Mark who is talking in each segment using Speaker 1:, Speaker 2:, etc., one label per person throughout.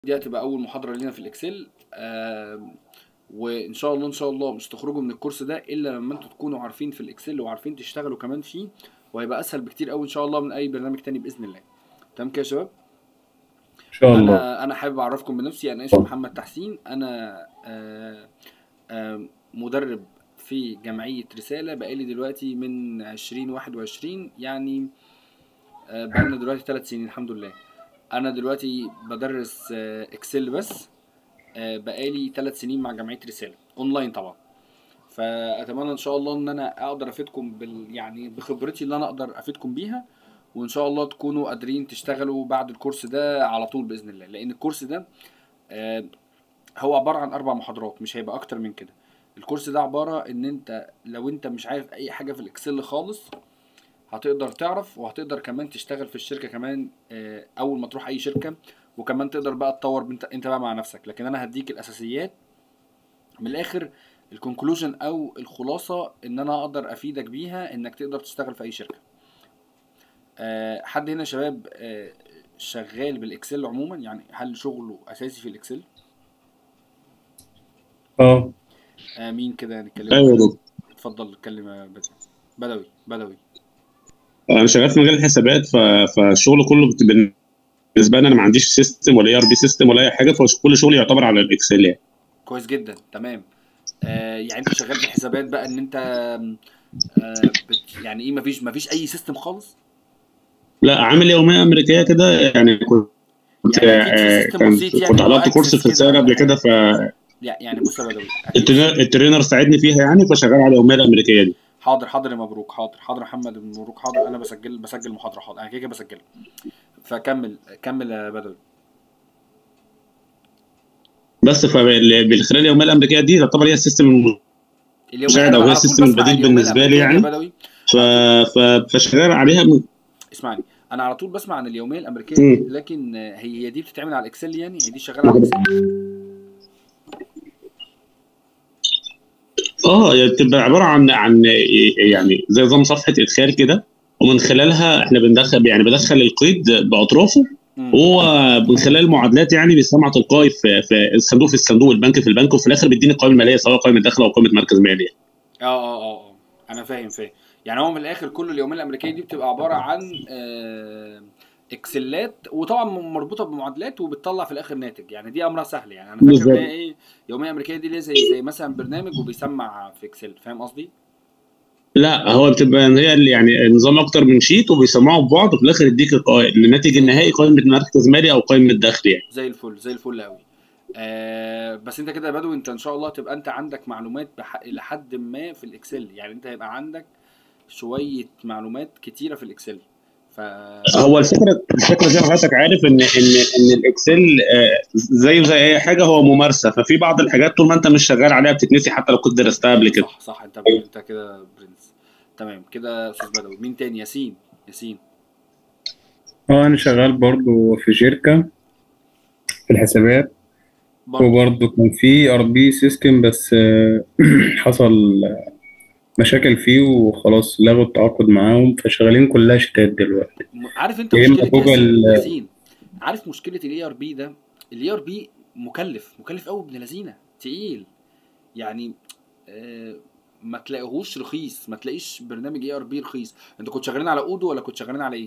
Speaker 1: دي هتبقى اول محاضره لينا في الاكسل آم، وان شاء الله ان شاء الله مش تخرجوا من الكورس ده الا لما انتوا تكونوا عارفين في الاكسل وعارفين تشتغلوا كمان فيه وهيبقى اسهل بكتير قوي ان شاء الله من اي برنامج تاني باذن الله تمام كده يا شباب
Speaker 2: ان شاء الله
Speaker 1: انا انا حابب اعرفكم بنفسي انا اسمي محمد تحسين انا آه، آه، مدرب في جمعيه رساله بقالي دلوقتي من 2021 يعني آه، بقالنا دلوقتي ثلاث سنين الحمد لله انا دلوقتي بدرس آه، اكسل بس آه، بقالي ثلاث سنين مع جمعيه رساله اونلاين طبعا فاتمنى ان شاء الله ان انا اقدر افيدكم بال يعني بخبرتي اللي انا اقدر افيدكم بيها وان شاء الله تكونوا قادرين تشتغلوا بعد الكورس ده على طول باذن الله لان الكورس ده آه، هو عباره عن اربع محاضرات مش هيبقى اكتر من كده الكورس ده عباره ان انت لو انت مش عارف اي حاجه في الاكسل خالص هتقدر تعرف وهتقدر كمان تشتغل في الشركه كمان آه، اول ما تروح اي شركه وكمان تقدر بقى تطور انت انت بقى مع نفسك لكن انا هديك الاساسيات من الاخر الكونكلوجن او الخلاصه ان انا اقدر افيدك بيها انك تقدر تشتغل في اي شركه آه، حد هنا يا شباب آه، شغال بالاكسل عموما يعني هل شغله اساسي في الاكسل
Speaker 2: اه
Speaker 1: آه، مين كده نتكلم
Speaker 3: ايوه يا دكتور
Speaker 1: اتفضل اتكلم يا بدوي بدوي بدوي
Speaker 3: انا شغال في مجال الحسابات ف... فالشغل كله بت- بالنسبه لي انا ما عنديش سيستم ولا اي ار بي سيستم ولا اي حاجه فكل شغلي يعتبر على الاكسل يعني
Speaker 1: كويس جدا تمام آه يعني انت شغال في الحسابات بقى ان انت آم، آه بت يعني ايه مفيش مفيش اي سيستم خالص
Speaker 3: لا عامل يوميه امريكيه كده يعني كنت
Speaker 1: يعني أكيد في
Speaker 3: آه،
Speaker 1: سيستم
Speaker 3: كان
Speaker 1: بسيط يعني
Speaker 3: كنت
Speaker 1: اللي هو
Speaker 3: حضرت كورس
Speaker 1: Access
Speaker 3: في رساله
Speaker 1: كده
Speaker 3: قبل
Speaker 1: ولا
Speaker 3: كده
Speaker 1: لا يعني بص يا بدوي أكيد في-
Speaker 3: فالترينر ساعدني فيها يعني فشغال على اليوميه الامريكيه دي
Speaker 1: حاضر حاضر يا مبروك حاضر حاضر يا محمد مبروك حاضر انا بسجل بسجل محاضره حاضر انا كده كده بسجل فكمل كمل يا بدوي
Speaker 3: بس فبالخلال اليوميه الامريكيه دي تعتبر هي السيستم الم-
Speaker 1: اليومية
Speaker 3: مساعد
Speaker 1: أنا
Speaker 3: أو هي
Speaker 1: على طول
Speaker 3: السيستم
Speaker 1: بسمع
Speaker 3: البديل
Speaker 1: اليومية
Speaker 3: بالنسبة لي
Speaker 1: الأمريكية دي
Speaker 3: يعني.
Speaker 1: يا بدوي
Speaker 3: ف... ف... فشغال عليها من...
Speaker 1: اسمعني انا على طول بسمع عن اليوميه الامريكيه
Speaker 3: مم.
Speaker 1: دي لكن آه، هي هي دي بتتعمل على الاكسل يعني هي دي شغاله على الاكسل
Speaker 3: اه هي بتبقى عباره عن عن يعني زي نظام صفحه ادخال كده ومن خلالها احنا بندخل يعني بدخل القيد باطرافه
Speaker 1: مم.
Speaker 3: هو من خلال المعادلات يعني بيسمع تلقائي في, في الصندوق في الصندوق البنك في البنك وفي الاخر بيديني القوائم الماليه سواء قائمه دخل او قائمه مركز مالي
Speaker 1: اه اه اه اه انا فاهم فاهم يعني هو من الاخر كل اليوميه الامريكيه دي بتبقى عباره عن آه اكسلات وطبعا مربوطه بمعادلات وبتطلع في الاخر ناتج يعني دي امرها سهل يعني انا فاكر ان
Speaker 3: بالظبط.
Speaker 1: هي ايه يوميه امريكيه دي ليه زي زي مثلا برنامج وبيسمع في اكسل فاهم قصدي؟
Speaker 3: لا هو بتبقى هي اللي يعني نظام اكتر من شيت وبيسمعوا ببعض وفي الاخر يديك القائمه الناتج النهائي قائمه مركز مالي او قائمه دخل يعني
Speaker 1: زي الفل زي الفل قوي آه بس انت كده يا بدوي انت ان شاء الله تبقى انت عندك معلومات بح... الى حد ما في الاكسل يعني انت هيبقى عندك شويه معلومات كتيره في الاكسل ف
Speaker 3: هو الفكره الفكره زي ما حضرتك عارف ان ان ان الاكسل آه، زيه زي اي حاجه هو ممارسه ففي بعض الحاجات طول ما انت مش شغال عليها بتتنسي حتى لو كنت درستها قبل كده
Speaker 1: صح صح انت انت كده برنس تمام كده يا استاذ بدوي مين تاني ياسين ياسين
Speaker 2: اه انا شغال برضو في شركة في الحسابات
Speaker 1: برضه
Speaker 2: وبرضو كان في ار بي سيستم بس آه، حصل مشاكل فيه وخلاص لغوا التعاقد معاهم فشغالين كلها شتات دلوقتي
Speaker 1: م- عارف انت
Speaker 2: يا إما
Speaker 1: مشكله
Speaker 2: جوجل-
Speaker 1: ياسين ياسين عارف مشكله الاي ار بي ده الاي ار بي مكلف مكلف قوي ابن لذينه تقيل يعني آه ما تلاقيهوش رخيص ما تلاقيش برنامج اي ار بي رخيص انت كنت شغالين على اودو ولا كنت شغالين على ايه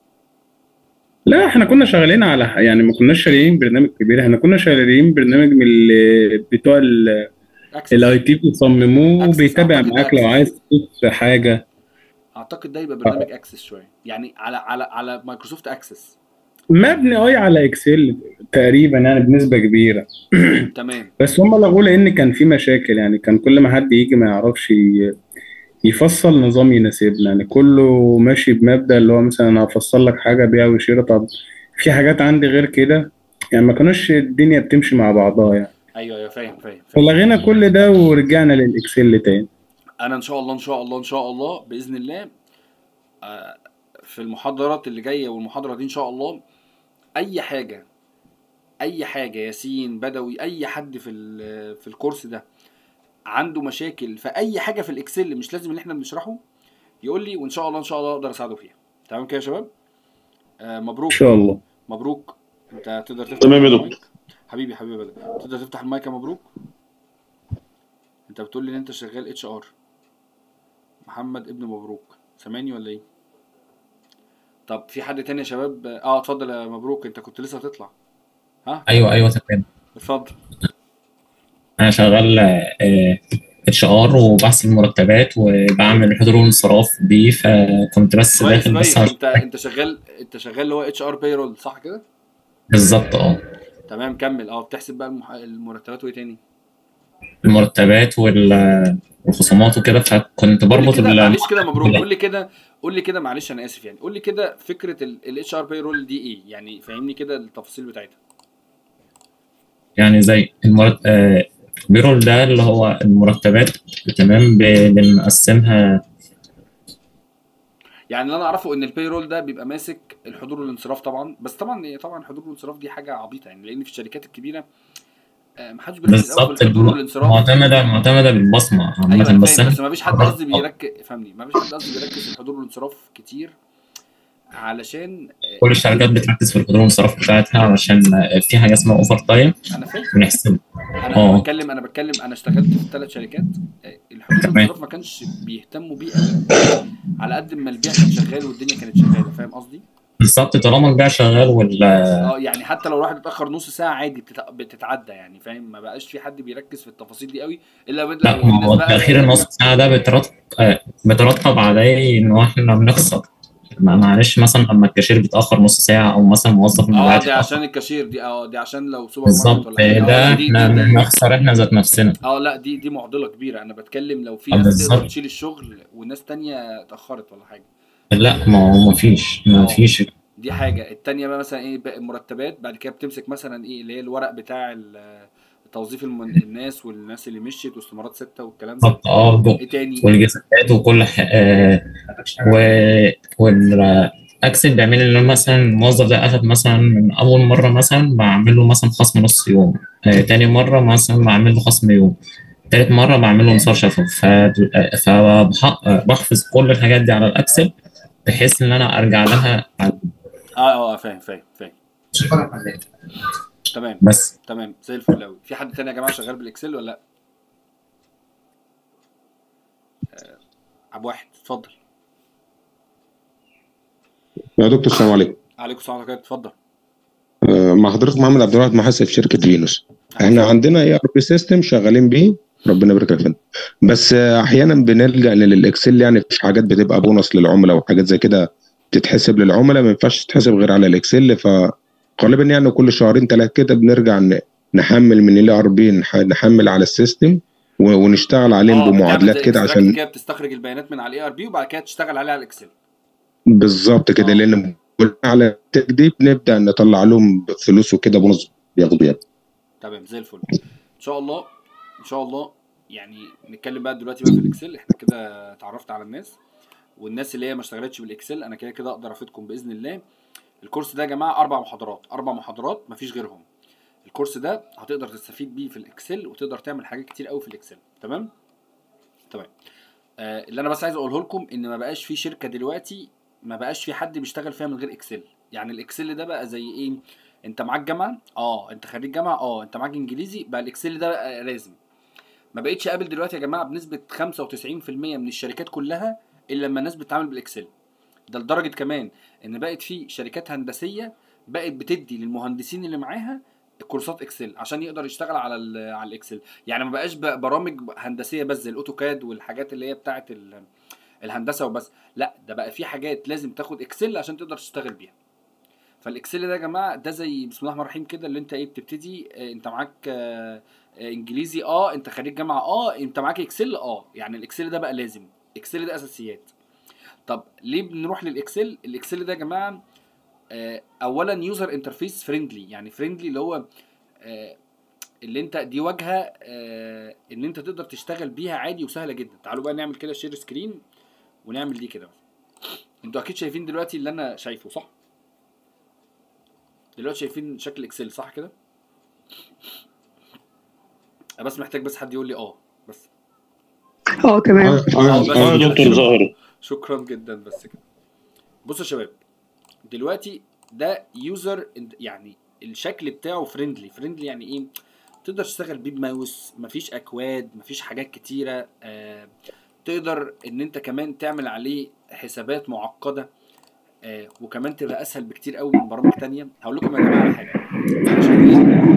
Speaker 2: لا احنا كنا شغالين على يعني ما كناش شغالين برنامج كبير احنا كنا شغالين برنامج من اللي بتوع
Speaker 1: اكسس
Speaker 2: الاي تي بيصمموه
Speaker 1: أكسس،
Speaker 2: وبيتابع
Speaker 1: أعتقد
Speaker 2: معاك
Speaker 1: أكسس.
Speaker 2: لو عايز تضيف حاجة
Speaker 1: اعتقد ده يبقى برنامج اكسس شويه يعني على على على مايكروسوفت اكسس
Speaker 2: مبني اي على اكسل تقريبا يعني بنسبة كبيرة
Speaker 1: تمام
Speaker 2: بس هم لغوه لان كان في مشاكل يعني كان كل ما حد يجي ما يعرفش ي- يفصل نظام يناسبنا يعني كله ماشي بمبدأ اللي هو مثلا انا هفصل لك حاجة بيع وشراء طب في حاجات عندي غير كده يعني ما كانوش الدنيا بتمشي مع بعضها يعني
Speaker 1: ايوه ايوه فاهم فاهم فاهم
Speaker 2: فلغينا كل ده ورجعنا للاكسل تاني
Speaker 1: انا ان شاء الله ان شاء الله ان شاء الله باذن الله آه، في المحاضرات اللي جايه والمحاضره دي ان شاء الله اي حاجه اي حاجه ياسين بدوي اي حد في ال- في الكورس ده عنده مشاكل في اي حاجه في الاكسل مش لازم اللي احنا بنشرحه يقول لي وان شاء الله ان شاء الله اقدر اساعده فيها تمام كده يا شباب آه
Speaker 2: ان
Speaker 1: مبروك
Speaker 2: شاء الله
Speaker 1: مبروك انت تقدر تفتح
Speaker 3: تمام يا
Speaker 1: المايك؟
Speaker 3: دكتور.
Speaker 1: حبيبي حبيبي بدر تقدر تفتح المايك يا مبروك انت بتقول لي ان انت شغال اتش ار محمد ابن مبروك سامعني ولا ايه طب في حد تاني يا شباب اه اتفضل يا مبروك انت كنت لسه هتطلع ها
Speaker 4: ايوه ايوه تمام
Speaker 1: اتفضل
Speaker 4: انا شغال اتش ار وبحسب المرتبات وبعمل حضور وانصراف بيه فكنت بس
Speaker 1: كويس
Speaker 4: داخل
Speaker 1: كويس
Speaker 4: بس
Speaker 1: انت انت شغال انت شغال اللي هو اتش ار بايرول صح كده
Speaker 4: بالظبط اه
Speaker 1: تمام كمل اه بتحسب بقى المح... المرتبات وايه تاني
Speaker 4: المرتبات وال- والخصومات وكده فكنت
Speaker 1: قول لي
Speaker 4: بربط
Speaker 1: كده
Speaker 4: ال-
Speaker 1: معلش كده مبروك قول لي كده قول لي كده معلش انا اسف يعني قول لي كده فكره الاتش ار بايرول دي ايه يعني فهمني كده التفاصيل بتاعتها
Speaker 4: يعني زي المرت... آه، بيرول ده اللي هو المرتبات تمام ب- بنقسمها
Speaker 1: يعني اللي انا اعرفه ان البايرول ده بيبقى ماسك الحضور والانصراف طبعا بس طبعا طبعا الحضور والانصراف دي حاجه عبيطه يعني لان في الشركات الكبيره آه، محدش بيركز قوي في
Speaker 4: بالظبط
Speaker 1: الحضور
Speaker 4: الم-
Speaker 1: والانصراف
Speaker 4: معتمدة معتمدة بالبصمة
Speaker 1: ايوه
Speaker 4: عامة
Speaker 1: انا
Speaker 4: بس
Speaker 1: فاهم
Speaker 4: انا
Speaker 1: بس ما فيش حد قصدي
Speaker 4: آه.
Speaker 1: بيركز فهمني ما فيش حد قصدي بيركز في الحضور والانصراف كتير علشان آه،
Speaker 4: كل الشركات بتركز في الحضور والانصراف بتاعتها علشان في حاجة اسمها اوفر تايم
Speaker 1: انا فاهم
Speaker 4: بنحسب
Speaker 1: انا
Speaker 4: اه.
Speaker 1: بتكلم انا بتكلم انا اشتغلت في ثلاث شركات آه، الحضور
Speaker 4: تمام.
Speaker 1: والانصراف ما كانش بيهتموا بيه قوي على قد ما البيع كان شغال والدنيا كانت شغاله فاهم قصدي؟
Speaker 4: بالظبط طالما البيع شغال وال
Speaker 1: اه يعني حتى لو الواحد اتاخر نص ساعه عادي بتت- بتتعدى يعني فاهم ما بقاش في حد بيركز في التفاصيل دي قوي الا بد-
Speaker 4: لا
Speaker 1: لو في
Speaker 4: ما هو
Speaker 1: ناس بقى
Speaker 4: تأخير النص ساعة ده بيترتب آه، بيترتب عليه إن إحنا بنخسر ما- معلش مثلا لما الكاشير بيتأخر نص ساعة أو مثلا موظف
Speaker 1: اه
Speaker 4: المبيعات
Speaker 1: دي
Speaker 4: يتأخر
Speaker 1: عشان الكاشير دي اه دي عشان لو سوبر ماركت
Speaker 4: بالظبط
Speaker 1: ولا حاجه
Speaker 4: ده
Speaker 1: اه دي
Speaker 4: إحنا
Speaker 1: دي, دي
Speaker 4: بنخسر إحنا ذات نفسنا
Speaker 1: اه لا دي دي معضله كبيره انا بتكلم لو في
Speaker 4: اه
Speaker 1: ناس تقدر
Speaker 4: بالظبط
Speaker 1: تشيل الشغل وناس تانية اتاخرت ولا حاجه
Speaker 4: لا ما هو مفيش
Speaker 1: اه
Speaker 4: مفيش
Speaker 1: دي حاجه التانية بقى مثلا ايه بقى المرتبات بعد كده بتمسك مثلا ايه اللي هي الورق بتاع ال- توظيف المن- الناس والناس اللي مشيت واستمارات ستة والكلام ده
Speaker 4: بالظبط اه جو-
Speaker 1: ايه تاني
Speaker 4: والجزاءات وكل ح... آه و والاكسل بيعمل لي مثلا الموظف ده اخد مثلا من اول مره مثلا بعمل له مثلا خصم نص يوم آه تاني مره مثلا بعمل له خصم يوم تالت مره بعمل له انصار شفوي فبحفظ كل الحاجات دي على الاكسل بحيث ان انا ارجع لها على-
Speaker 1: اه اه فاهم فاهم فاهم تمام
Speaker 4: بس
Speaker 1: تمام زي الفل قوي في حد تاني يا جماعه شغال بالاكسل ولا لا آه، ابو واحد اتفضل
Speaker 5: يا دكتور السلام عليكم
Speaker 1: عليكم السلام ورحمه الله اتفضل
Speaker 5: آه، مع حضرتك محمد عبد الواحد محاسب في شركه فينوس
Speaker 1: اهلا
Speaker 5: احنا
Speaker 1: وسهلا
Speaker 5: عندنا اي ار بي سيستم شغالين بيه ربنا يبارك لك فيه بس آه، احيانا بنلجا للاكسل يعني في حاجات بتبقى بونص للعملاء وحاجات زي كده بتتحسب للعملاء ما ينفعش تتحسب غير على الاكسل فغالبا يعني كل شهرين ثلاثه كده بنرجع ن- نحمل من الاي ار بي نحمل على السيستم و- ونشتغل عليهم
Speaker 1: اه بتعمل
Speaker 5: بمعادلات
Speaker 1: زي
Speaker 5: كده
Speaker 1: اكستراكت
Speaker 5: عشان
Speaker 1: كده بتستخرج البيانات من على الاي ار بي وبعد كده تشتغل عليها على الاكسل
Speaker 5: بالظبط كده
Speaker 1: اه
Speaker 5: لان على التجديد نبدا نطلع لهم فلوس وكده بونص بياخدوا يعني
Speaker 1: تمام زي الفل ان شاء الله ان شاء الله يعني نتكلم بقى دلوقتي بقى في الاكسل احنا كده اتعرفت على الناس والناس اللي هي ما اشتغلتش بالاكسل انا كده كده اقدر افيدكم باذن الله الكورس ده يا جماعه اربع محاضرات اربع محاضرات مفيش غيرهم الكورس ده هتقدر تستفيد بيه في الاكسل وتقدر تعمل حاجات كتير قوي في الاكسل تمام تمام آه اللي انا بس عايز اقوله لكم ان ما بقاش في شركه دلوقتي ما بقاش في حد بيشتغل فيها من غير اكسل يعني الاكسل ده بقى زي ايه انت معاك جامعه اه انت خريج جامعه اه انت معاك انجليزي بقى الاكسل ده بقى لازم ما بقتش قابل دلوقتي يا جماعه بنسبه 95% من الشركات كلها الا لما الناس بتتعامل بالاكسل ده لدرجه كمان ان بقت في شركات هندسيه بقت بتدي للمهندسين اللي معاها كورسات اكسل عشان يقدر يشتغل على ال على الاكسل يعني ما بقاش ب- برامج هندسيه بس زي الاوتوكاد والحاجات اللي هي بتاعه ال- الهندسه وبس لا ده بقى في حاجات لازم تاخد اكسل عشان تقدر تشتغل بيها فالاكسل ده يا جماعه ده زي بسم الله الرحمن الرحيم كده اللي انت ايه بتبتدي آه، انت معاك آه، آه، انجليزي اه انت خريج جامعه اه انت معاك اكسل اه يعني الاكسل ده بقى لازم اكسل ده اساسيات طب ليه بنروح للاكسل الاكسل ده يا جماعه آه، اولا يوزر انترفيس فريندلي يعني فريندلي اللي هو آه، اللي انت دي واجهه آه، ان انت تقدر تشتغل بيها عادي وسهله جدا تعالوا بقى نعمل كده شير سكرين ونعمل دي كده انتوا اكيد شايفين دلوقتي اللي انا شايفه صح دلوقتي شايفين شكل اكسل صح كده أنا بس محتاج بس حد يقول لي اه بس
Speaker 6: اه تمام
Speaker 5: اه
Speaker 1: اه
Speaker 5: اه
Speaker 1: بس
Speaker 3: اه يا
Speaker 1: كده
Speaker 3: دكتور ظاهر
Speaker 1: شكرا جدا بس كده بصوا يا شباب دلوقتي ده يوزر يعني الشكل بتاعه فريندلي فريندلي يعني ايه تقدر تشتغل بيه بماوس مفيش اكواد مفيش حاجات كتيره آه تقدر ان انت كمان تعمل عليه حسابات معقده آه وكمان تبقى اسهل بكتير قوي من برامج تانية هقول لكم يا جماعه على حاجه عشان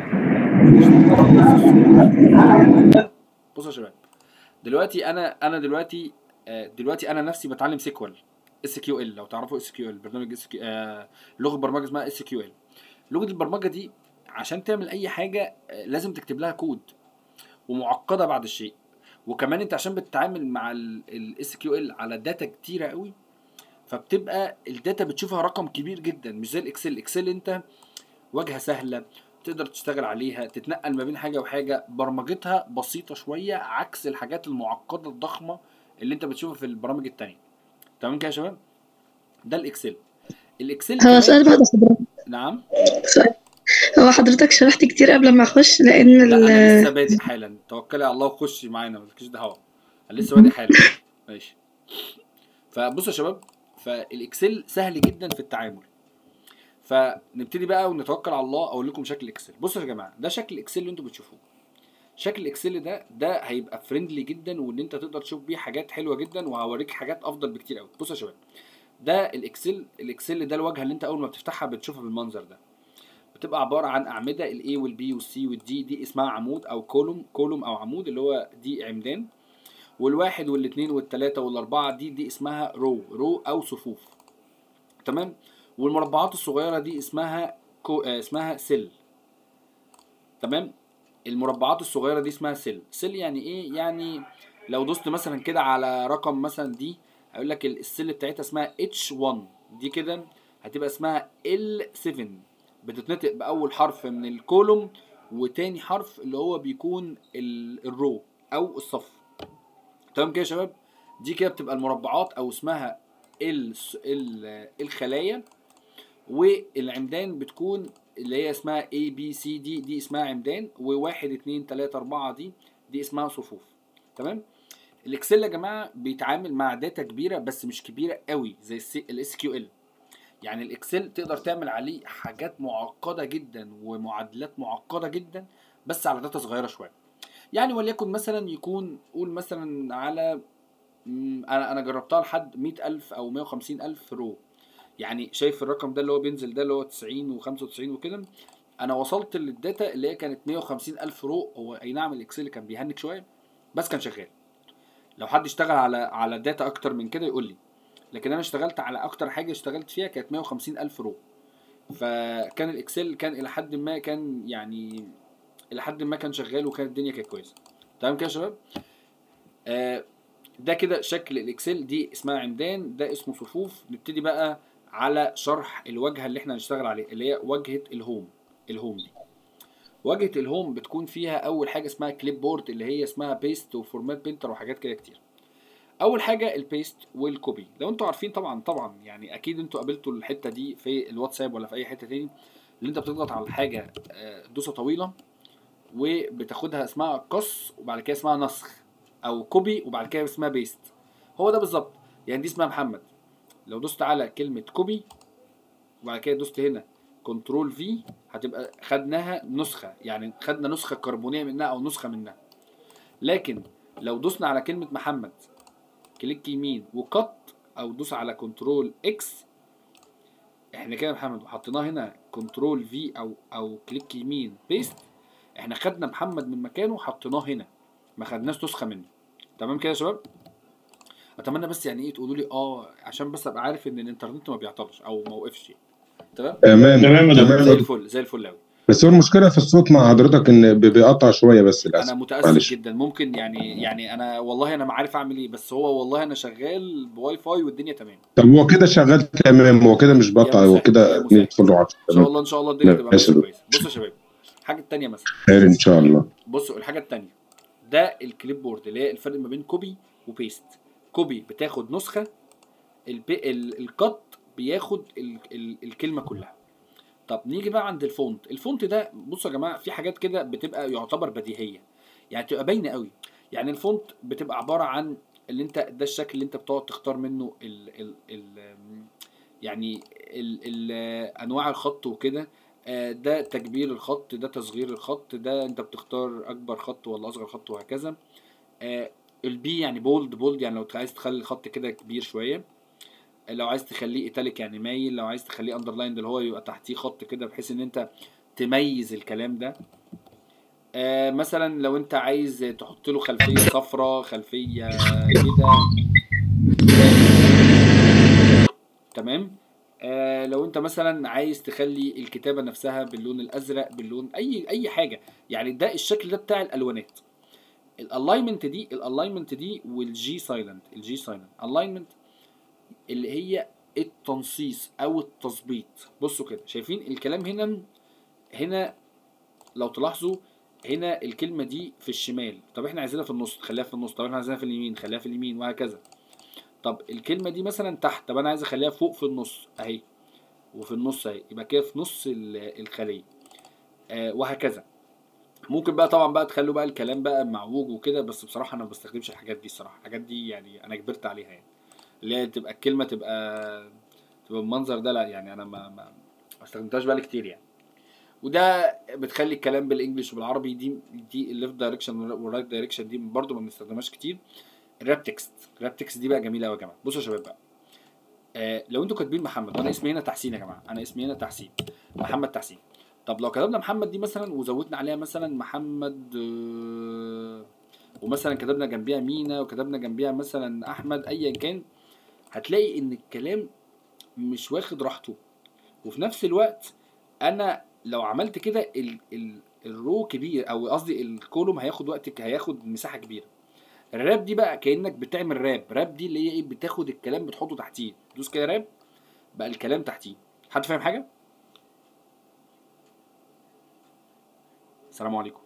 Speaker 1: ايه بصوا يا شباب دلوقتي انا انا دلوقتي آه، دلوقتي انا نفسي بتعلم سيكوال اس كيو ال لو تعرفوا اس كيو ال برنامج اس كيو لغه برمجه اسمها اس كيو ال لغه البرمجه دي عشان تعمل اي حاجه آه، لازم تكتب لها كود ومعقده بعض الشيء وكمان انت عشان بتتعامل مع الاس كيو ال على داتا كتيره قوي فبتبقى الداتا بتشوفها رقم كبير جدا مش زي الاكسل الاكسل انت واجهه سهله تقدر تشتغل عليها تتنقل ما بين حاجه وحاجه برمجتها بسيطه شويه عكس الحاجات المعقده الضخمه اللي انت بتشوفها في البرامج التانية تمام كده يا شباب ده الاكسل الاكسل
Speaker 6: هو
Speaker 1: كمان-
Speaker 6: سؤال بعد حضرتك
Speaker 1: نعم
Speaker 6: سؤال هو حضرتك شرحت كتير قبل ما اخش لان
Speaker 1: لا
Speaker 6: ال
Speaker 1: انا لسه بادئ حالا توكلي على الله وخشي معانا مالكيش دعوه انا لسه بادئ حالا ماشي فبصوا يا شباب فالاكسل سهل جدا في التعامل فنبتدي بقى ونتوكل على الله اقول لكم شكل الاكسل بصوا يا جماعه ده شكل الاكسل اللي انتوا بتشوفوه شكل الاكسل ده ده هيبقى فريندلي جدا وان انت تقدر تشوف بيه حاجات حلوه جدا وهوريك حاجات افضل بكتير قوي بصوا يا شباب ده الاكسل الاكسل ده الواجهه اللي انت اول ما بتفتحها بتشوفها بالمنظر ده بتبقى عباره عن اعمده الاي والبي والسي والدي دي اسمها عمود او كولوم كولوم او عمود اللي هو دي عمدان والواحد والاثنين والثلاثه والاربعه دي دي اسمها رو رو او صفوف تمام والمربعات الصغيره دي اسمها كو آه اسمها سل تمام المربعات الصغيره دي اسمها سل سل يعني ايه يعني لو دوست مثلا كده على رقم مثلا دي هيقول لك ال- السل بتاعتها اسمها H1 دي كده هتبقى اسمها L7 بتتنطق باول حرف من الكولوم وتاني حرف اللي هو بيكون ال- الرو او الصف تمام كده يا شباب دي كده بتبقى المربعات او اسمها ال ال الخلايا والعمدان بتكون اللي هي اسمها A B C D دي اسمها عمدان وواحد اتنين تلاتة أربعة دي دي اسمها صفوف تمام الاكسل يا جماعة بيتعامل مع داتا كبيرة بس مش كبيرة قوي زي الاس كيو ال يعني الاكسل تقدر تعمل عليه حاجات معقدة جدا ومعادلات معقدة جدا بس على داتا صغيرة شوية يعني وليكن مثلا يكون قول مثلا على مم، انا انا جربتها لحد 100000 او 150000 رو يعني شايف الرقم ده اللي هو بينزل ده اللي هو 90 و95 وكده انا وصلت للداتا اللي هي كانت 150000 رو هو اي نعم الاكسل كان بيهنك شويه بس كان شغال لو حد اشتغل على على داتا اكتر من كده يقول لي لكن انا اشتغلت على اكتر حاجه اشتغلت فيها كانت 150000 رو فكان الاكسل كان الى حد ما كان يعني الى حد ما كان شغال وكانت الدنيا كانت كويسه تمام كده يا شباب آه ده كده شكل الاكسل دي اسمها عمدان ده اسمه صفوف نبتدي بقى على شرح الواجهه اللي احنا هنشتغل عليها اللي هي واجهه الهوم الهوم دي واجهه الهوم بتكون فيها اول حاجه اسمها كليب بورد اللي هي اسمها بيست وفورمات بينتر وحاجات كده كتير اول حاجه البيست والكوبي لو انتوا عارفين طبعا طبعا يعني اكيد انتوا قابلتوا الحته دي في الواتساب ولا في اي حته تاني اللي انت بتضغط على الحاجه آه، دوسه طويله وبتاخدها اسمها قص وبعد كده اسمها نسخ او كوبي وبعد كده اسمها بيست هو ده بالظبط يعني دي اسمها محمد لو دوست على كلمه كوبي وبعد كده دوست هنا كنترول في هتبقى خدناها نسخه يعني خدنا نسخه كربونيه منها او نسخه منها لكن لو دوسنا على كلمه محمد كليك يمين وقط او دوس على كنترول اكس احنا كده يا محمد وحطيناه هنا كنترول في او او كليك يمين بيست احنا خدنا محمد من مكانه وحطيناه هنا ما خدناش نسخه منه تمام كده يا شباب اتمنى بس يعني ايه تقولوا لي اه عشان بس ابقى عارف ان الانترنت ما بيعطلش او ما وقفش تمام
Speaker 5: تمام
Speaker 3: تمام يا دكتور.
Speaker 1: زي
Speaker 5: تمام
Speaker 1: الفل زي الفل قوي
Speaker 5: بس هو المشكله في الصوت مع حضرتك ان بي- بيقطع شويه بس
Speaker 1: انا
Speaker 5: للاسف
Speaker 1: متاسف
Speaker 5: معلش
Speaker 1: جدا ممكن يعني يعني انا والله انا ما عارف اعمل ايه بس هو والله انا شغال بواي فاي والدنيا تمام
Speaker 5: طب هو كده شغال تمام هو كده مش
Speaker 1: يا
Speaker 5: بقطع هو
Speaker 1: مسهل يا
Speaker 5: كده
Speaker 1: مسهل
Speaker 5: ندخل على
Speaker 1: ان شاء
Speaker 5: تمام
Speaker 1: الله ان شاء الله الدنيا تبقى
Speaker 5: ماشي
Speaker 1: ماشيه
Speaker 5: يا دكتور.
Speaker 1: كويسه بصوا يا شباب الحاجه التانيه مثلا
Speaker 5: خير ان شاء الله
Speaker 1: بصوا الحاجه التانيه ده الكليب بورد اللي هي الفرق ما بين كوبي وبيست كوبي بتاخد نسخه البي ال- القط بياخد ال ال الكلمه كلها طب نيجي بقى عند الفونت الفونت ده بصوا يا جماعه في حاجات كده بتبقى يعتبر بديهيه يعني تبقى باينه قوي يعني الفونت بتبقى عباره عن اللي انت ده الشكل اللي انت بتقعد تختار منه ال ال ال يعني ال ال انواع الخط وكده آه، ده تكبير الخط ده تصغير الخط ده انت بتختار اكبر خط ولا اصغر خط وهكذا آه، البي يعني بولد بولد يعني لو عايز تخلي الخط كده كبير شويه آه، لو عايز تخليه ايتاليك يعني مايل لو عايز تخليه اندرلاين اللي هو يبقى تحتيه خط كده بحيث ان انت تميز الكلام ده آه مثلا لو انت عايز تحط له خلفيه صفراء خلفيه كده تمام آه لو انت مثلا عايز تخلي الكتابه نفسها باللون الازرق باللون اي اي حاجه يعني ده الشكل ده بتاع الالوانات الالاينمنت دي الالاينمنت دي والجي سايلنت الجي سايلنت الاينمنت اللي هي التنصيص او التظبيط بصوا كده شايفين الكلام هنا هنا لو تلاحظوا هنا الكلمه دي في الشمال طب احنا عايزينها في النص خليها في النص طب احنا عايزينها في اليمين خليها في اليمين وهكذا طب الكلمه دي مثلا تحت طب انا عايز اخليها فوق في النص اهي وفي النص اهي يبقى كده في نص ال- الخليه آه وهكذا ممكن بقى طبعا بقى تخلوا بقى الكلام بقى معوج وكده بس بصراحه انا ما بستخدمش الحاجات دي الصراحه الحاجات دي يعني انا كبرت عليها يعني اللي هي تبقى الكلمه تبقى تبقى بالمنظر ده لا يعني انا ما ما ما استخدمتهاش بقالي كتير يعني وده بتخلي الكلام بالانجلش وبالعربي دي دي الليفت دايركشن والرايت دايركشن دي برضو ما بنستخدمهاش كتير الراب تكست الراب تكست دي بقى جميله قوي يا جماعه بصوا يا شباب بقى آه لو انتوا كاتبين محمد وانا اسمي هنا تحسين يا جماعه انا اسمي هنا تحسين محمد تحسين طب لو كتبنا محمد دي مثلا وزودنا عليها مثلا محمد آه ومثلا كتبنا جنبيها مينا وكتبنا جنبيها مثلا احمد ايا كان هتلاقي ان الكلام مش واخد راحته وفي نفس الوقت انا لو عملت كده ال ال الرو كبير او قصدي الكولوم هياخد وقت هياخد مساحه كبيره الراب دي بقى كانك بتعمل راب راب دي اللي هي ايه بتاخد الكلام بتحطه تحتيه دوس كده راب بقى الكلام تحتيه حد فاهم حاجه السلام عليكم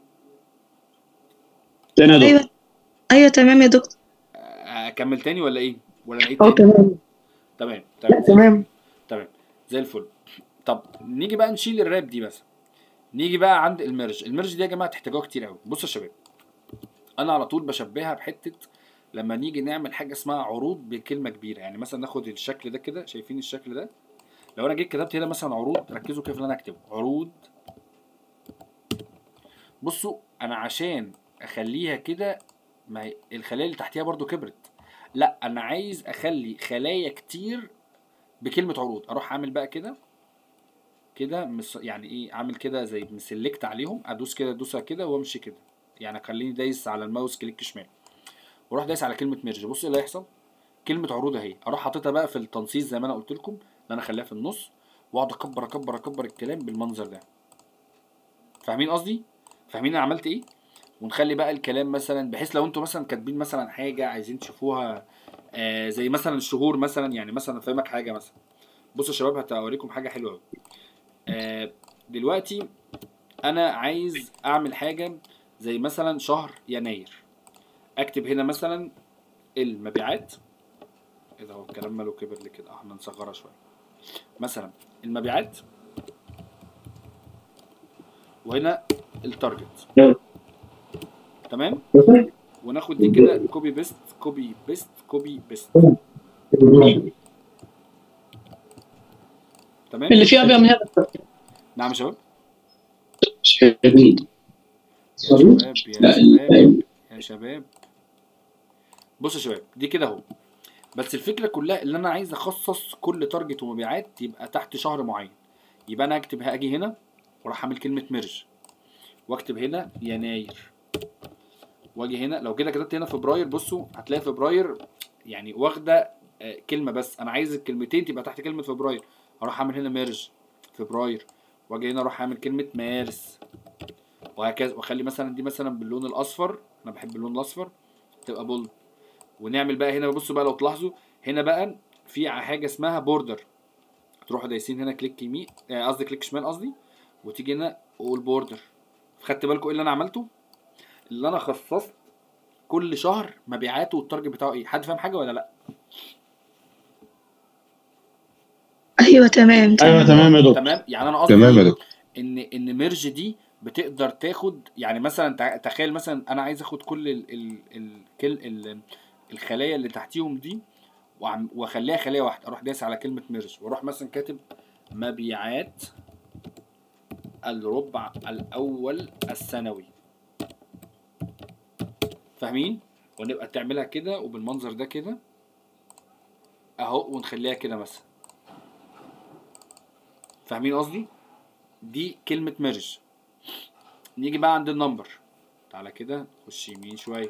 Speaker 3: تاني يا دكتور
Speaker 6: ايوه ايوه تمام يا دكتور
Speaker 1: اكمل تاني ولا ايه ولا نعيد
Speaker 6: اه
Speaker 1: تاني
Speaker 6: تمام
Speaker 1: تمام
Speaker 6: لا
Speaker 1: تمام
Speaker 6: تمام
Speaker 1: تمام زي الفل طب نيجي بقى نشيل الراب دي مثلا نيجي بقى عند الميرج الميرج دي يا جماعه تحتاجوها كتير قوي بصوا يا شباب انا على طول بشبهها بحته لما نيجي نعمل حاجه اسمها عروض بكلمه كبيره يعني مثلا ناخد الشكل ده كده شايفين الشكل ده لو انا جيت كتبت هنا مثلا عروض ركزوا كيف اللي انا اكتبه عروض بصوا انا عشان اخليها كده ما هي الخلايا اللي تحتيها برضو كبرت لا انا عايز اخلي خلايا كتير بكلمه عروض اروح اعمل بقى كده كده مس يعني ايه عامل كده زي مسلكت عليهم ادوس كده دوسه كده وامشي كده يعني اخليني دايس على الماوس كليك شمال واروح دايس على كلمه ميرج بص ايه اللي هيحصل كلمه عروض اهي اروح حاططها بقى في التنصيص زي ما انا قلت لكم ان انا اخليها في النص واقعد اكبر اكبر اكبر الكلام بالمنظر ده فاهمين قصدي فاهمين انا عملت ايه ونخلي بقى الكلام مثلا بحيث لو انتوا مثلا كاتبين مثلا حاجه عايزين تشوفوها آه زي مثلا الشهور مثلا يعني مثلا افهمك حاجه مثلا بصوا يا شباب هتوريكم حاجه حلوه قوي آه دلوقتي انا عايز اعمل حاجه زي مثلا شهر يناير اكتب هنا مثلا المبيعات اذا هو الكلام ماله كبر لي كده احنا نصغرها شويه مثلا المبيعات وهنا التارجت تمام وناخد دي كده كوبي بيست كوبي بيست كوبي بيست تمام
Speaker 7: اللي فيها ابيض من هنا
Speaker 1: نعم يا شباب
Speaker 7: شديد
Speaker 1: يا شباب يا شباب يا شباب بص يا شباب دي كده اهو بس الفكره كلها ان انا عايز اخصص كل تارجت ومبيعات يبقى تحت شهر معين يبقى انا هكتب هاجي هنا واروح اعمل كلمه ميرج واكتب هنا يناير واجي هنا لو كده كتبت هنا فبراير بصوا هتلاقي فبراير يعني واخده آه، كلمه بس انا عايز الكلمتين تبقى تحت كلمه فبراير اروح اعمل هنا ميرج فبراير واجي هنا اروح اعمل كلمه مارس وهكذا واخلي مثلا دي مثلا باللون الاصفر انا بحب اللون الاصفر تبقى بولد ونعمل بقى هنا بصوا بقى لو تلاحظوا هنا بقى في ع- حاجه اسمها بوردر تروحوا دايسين هنا كليك يمين آه، قصدي كليك شمال قصدي وتيجي هنا اول بوردر خدت بالكم ايه اللي انا عملته اللي انا خصصت كل شهر مبيعاته والتارجت بتاعه ايه حد فاهم حاجه ولا لا
Speaker 6: ايوه تمام
Speaker 3: ايوه
Speaker 6: تمام
Speaker 3: تمام يا دكتور
Speaker 1: تمام يعني انا قصدي
Speaker 5: تمام يا
Speaker 1: إيه؟
Speaker 5: دكتور
Speaker 1: ان ان ميرج دي بتقدر تاخد يعني مثلا تع- تخيل مثلا انا عايز اخد كل ال ال ال كل ال الخلايا اللي تحتيهم دي وأعم- واخليها خليه واحده اروح دايس على كلمه ميرج واروح مثلا كاتب مبيعات الربع الاول السنوي فاهمين ونبقى تعملها كده وبالمنظر ده كده اهو ونخليها كده مثلا فاهمين قصدي دي كلمة ميرج نيجي بقى عند النمبر تعالى كده خش يمين شوية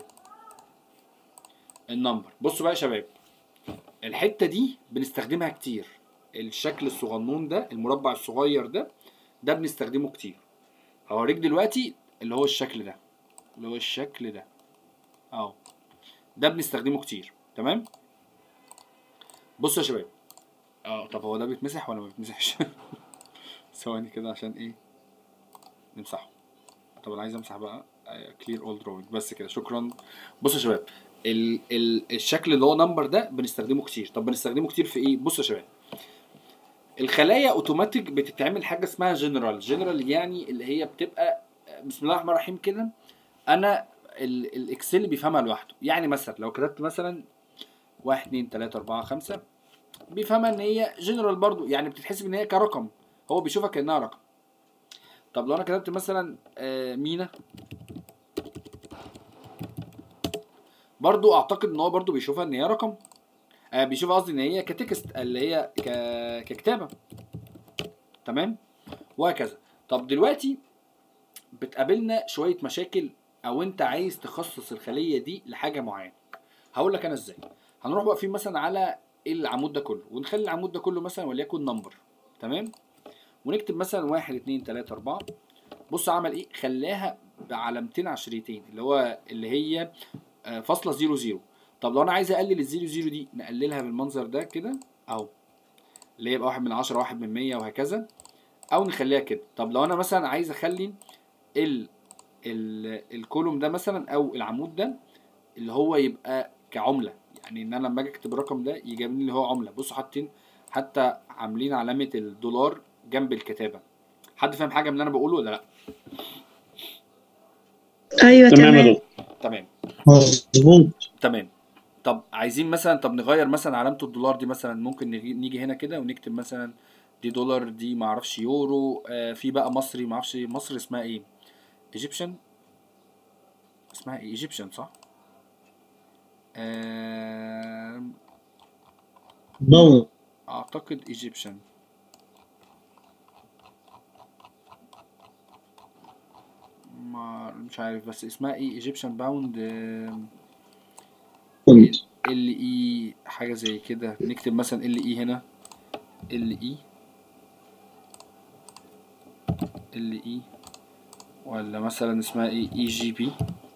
Speaker 1: النمبر بصوا بقى يا شباب الحتة دي بنستخدمها كتير الشكل الصغنون ده المربع الصغير ده ده بنستخدمه كتير هوريك دلوقتي اللي هو الشكل ده اللي هو الشكل ده اهو ده بنستخدمه كتير تمام بصوا يا شباب اه طب هو ده بيتمسح ولا ما بيتمسحش ثواني كده عشان ايه نمسحه طب انا عايز امسح بقى كلير اول دروينج بس كده شكرا بصوا يا شباب ال ال الشكل اللي هو نمبر ده بنستخدمه كتير طب بنستخدمه كتير في ايه بصوا يا شباب الخلايا اوتوماتيك بتتعمل حاجه اسمها جنرال جنرال يعني اللي هي بتبقى بسم الله الرحمن الرحيم كده انا ال- الاكسل بيفهمها لوحده يعني مثلا لو كتبت مثلا واحد اتنين تلاتة أربعة خمسة بيفهمها إن هي جنرال برضو يعني بتتحسب إن هي كرقم هو بيشوفها كأنها رقم طب لو أنا كتبت مثلا آه، مينا برضو أعتقد إن هو برضو بيشوفها إن هي رقم آه بيشوفها قصدي إن هي كتكست اللي هي ك... ككتابة تمام وهكذا طب دلوقتي بتقابلنا شوية مشاكل أو أنت عايز تخصص الخلية دي لحاجة معينة هقول لك أنا إزاي هنروح واقفين مثلا على العمود ده كله ونخلي العمود ده كله مثلا وليكن نمبر تمام ونكتب مثلا واحد اتنين تلاتة أربعة بص عمل إيه خلاها بعلامتين عشريتين اللي هو اللي هي آه، فاصلة زيرو زيرو طب لو أنا عايز أقلل الزيرو زيرو دي نقللها بالمنظر ده كده أهو اللي هي يبقى واحد من عشرة واحد من مية وهكذا أو نخليها كده طب لو أنا مثلا عايز أخلي ال ال الكولوم ده مثلا أو العمود ده اللي هو يبقى كعملة يعني ان انا لما اجي اكتب الرقم ده يجيب لي اللي هو عملة بصوا حاطين حتى عاملين علامة الدولار جنب الكتابة حد فاهم حاجة من اللي انا بقوله ولا لا
Speaker 6: ايوه
Speaker 3: تمام يا
Speaker 6: تمام
Speaker 3: دكتور
Speaker 1: تمام
Speaker 3: مظبوط
Speaker 1: تمام طب عايزين مثلا طب نغير مثلا علامة الدولار دي مثلا ممكن نجي, نيجي هنا كده ونكتب مثلا دي دولار دي معرفش يورو آه في بقى مصري معرفش مصر اسمها ايه ايجيبشن اسمها ايه ايجيبشن صح آه
Speaker 3: ضوء
Speaker 1: اعتقد ايجيبشن ما مش عارف بس اسمها ايه ايجيبشن باوند ال اي حاجه زي كده نكتب مثلا ال اي هنا ال اي ال اي ولا مثلا اسمها ايه اي جي بي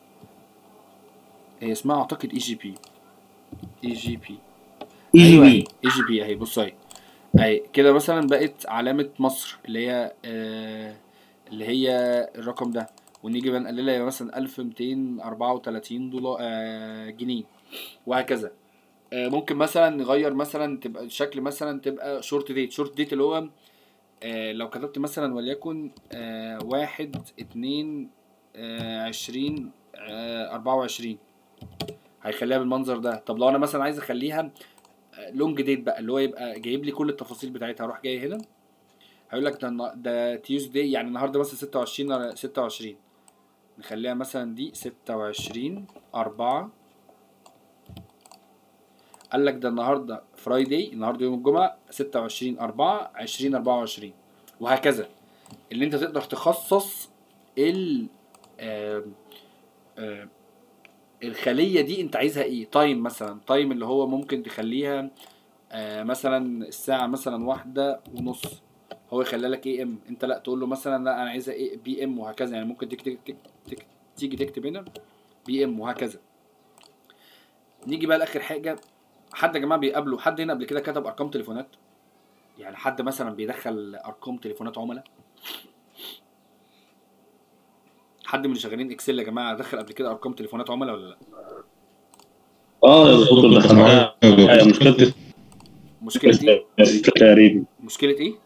Speaker 1: هي اسمها اعتقد اي جي بي اي جي بي ايوه اي جي بي اهي بص اهي اهي كده مثلا بقت علامة مصر اللي هي آه اللي هي الرقم ده ونيجي بقى نقللها يبقى مثلا 1234 دولار آه جنيه وهكذا آه ممكن مثلا نغير مثلا تبقى الشكل مثلا تبقى شورت ديت شورت ديت اللي هو آه لو كتبت مثلا وليكن آه واحد اتنين آه عشرين آه أربعة وعشرين هيخليها بالمنظر ده طب لو أنا مثلا عايز أخليها لونج ديت بقى اللي هو يبقى جايب لي كل التفاصيل بتاعتها هروح جاي هنا هيقول لك ده النا- ده تيوزداي يعني النهارده مثلا 26 على 26 نخليها مثلا دي 26 4 قال لك ده النهارده فرايداي النهارده يوم الجمعه 26 4 20 24 وهكذا اللي انت تقدر تخصص ال آم، آم، الخليه دي انت عايزها ايه تايم مثلا تايم اللي هو ممكن تخليها آه مثلا الساعه مثلا واحدة ونص هو يخليها لك اي ام انت لا تقول له مثلا لا انا عايزها ايه بي ام وهكذا يعني ممكن تكتب تك تك تيجي تكتب هنا بي ام وهكذا نيجي بقى لاخر حاجه حد يا جماعه بيقابله حد هنا قبل كده كتب ارقام تليفونات يعني حد مثلا بيدخل ارقام تليفونات عملاء حد من اللي شغالين اكسل يا جماعه دخل قبل كده ارقام تليفونات عملاء ولا لا
Speaker 3: اه يا دكتور دخلها آه، مشكلة
Speaker 1: مشكله ايه
Speaker 3: تقريبا
Speaker 1: مشكله ايه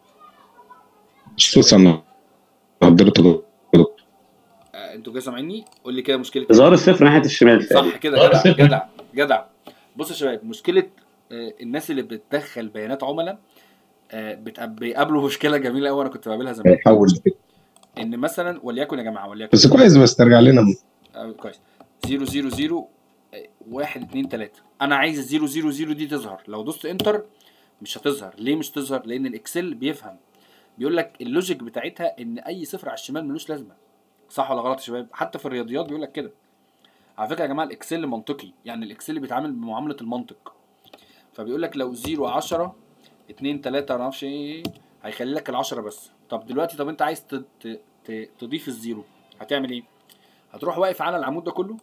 Speaker 5: خصوصا حضرتك
Speaker 1: آه انتوا كده سامعيني قول لي كده مشكله ايه
Speaker 3: اظهار الصفر ناحية الشمال
Speaker 1: صح
Speaker 3: تقريبا
Speaker 1: كده جدع جدع جدع بص يا شباب مشكله آه، الناس اللي بتدخل بيانات عملاء آه، بتق- بيقابلوا مشكله جميله قوي انا كنت بقابلها زمان
Speaker 5: هيحول
Speaker 1: ان مثلا وليكن يا جماعه وليكن
Speaker 5: بس كويس بس ترجع لنا
Speaker 1: آه، كويس 0 0 0 1 2 3 انا عايز ال 0 0 0 دي تظهر لو دوست انتر مش هتظهر ليه مش تظهر لان الاكسل بيفهم بيقول لك اللوجيك بتاعتها ان اي صفر على الشمال ملوش لازمه صح ولا غلط يا شباب حتى في الرياضيات بيقول لك كده على فكره يا جماعه الاكسل منطقي يعني الاكسل بيتعامل بمعامله المنطق فبيقول لك لو 0 10 2 3 ما اعرفش ايه هيخلي لك ال10 بس طب دلوقتي طب انت عايز ت- ت- ت- تضيف الزيرو هتعمل ايه هتروح واقف على العمود ده كله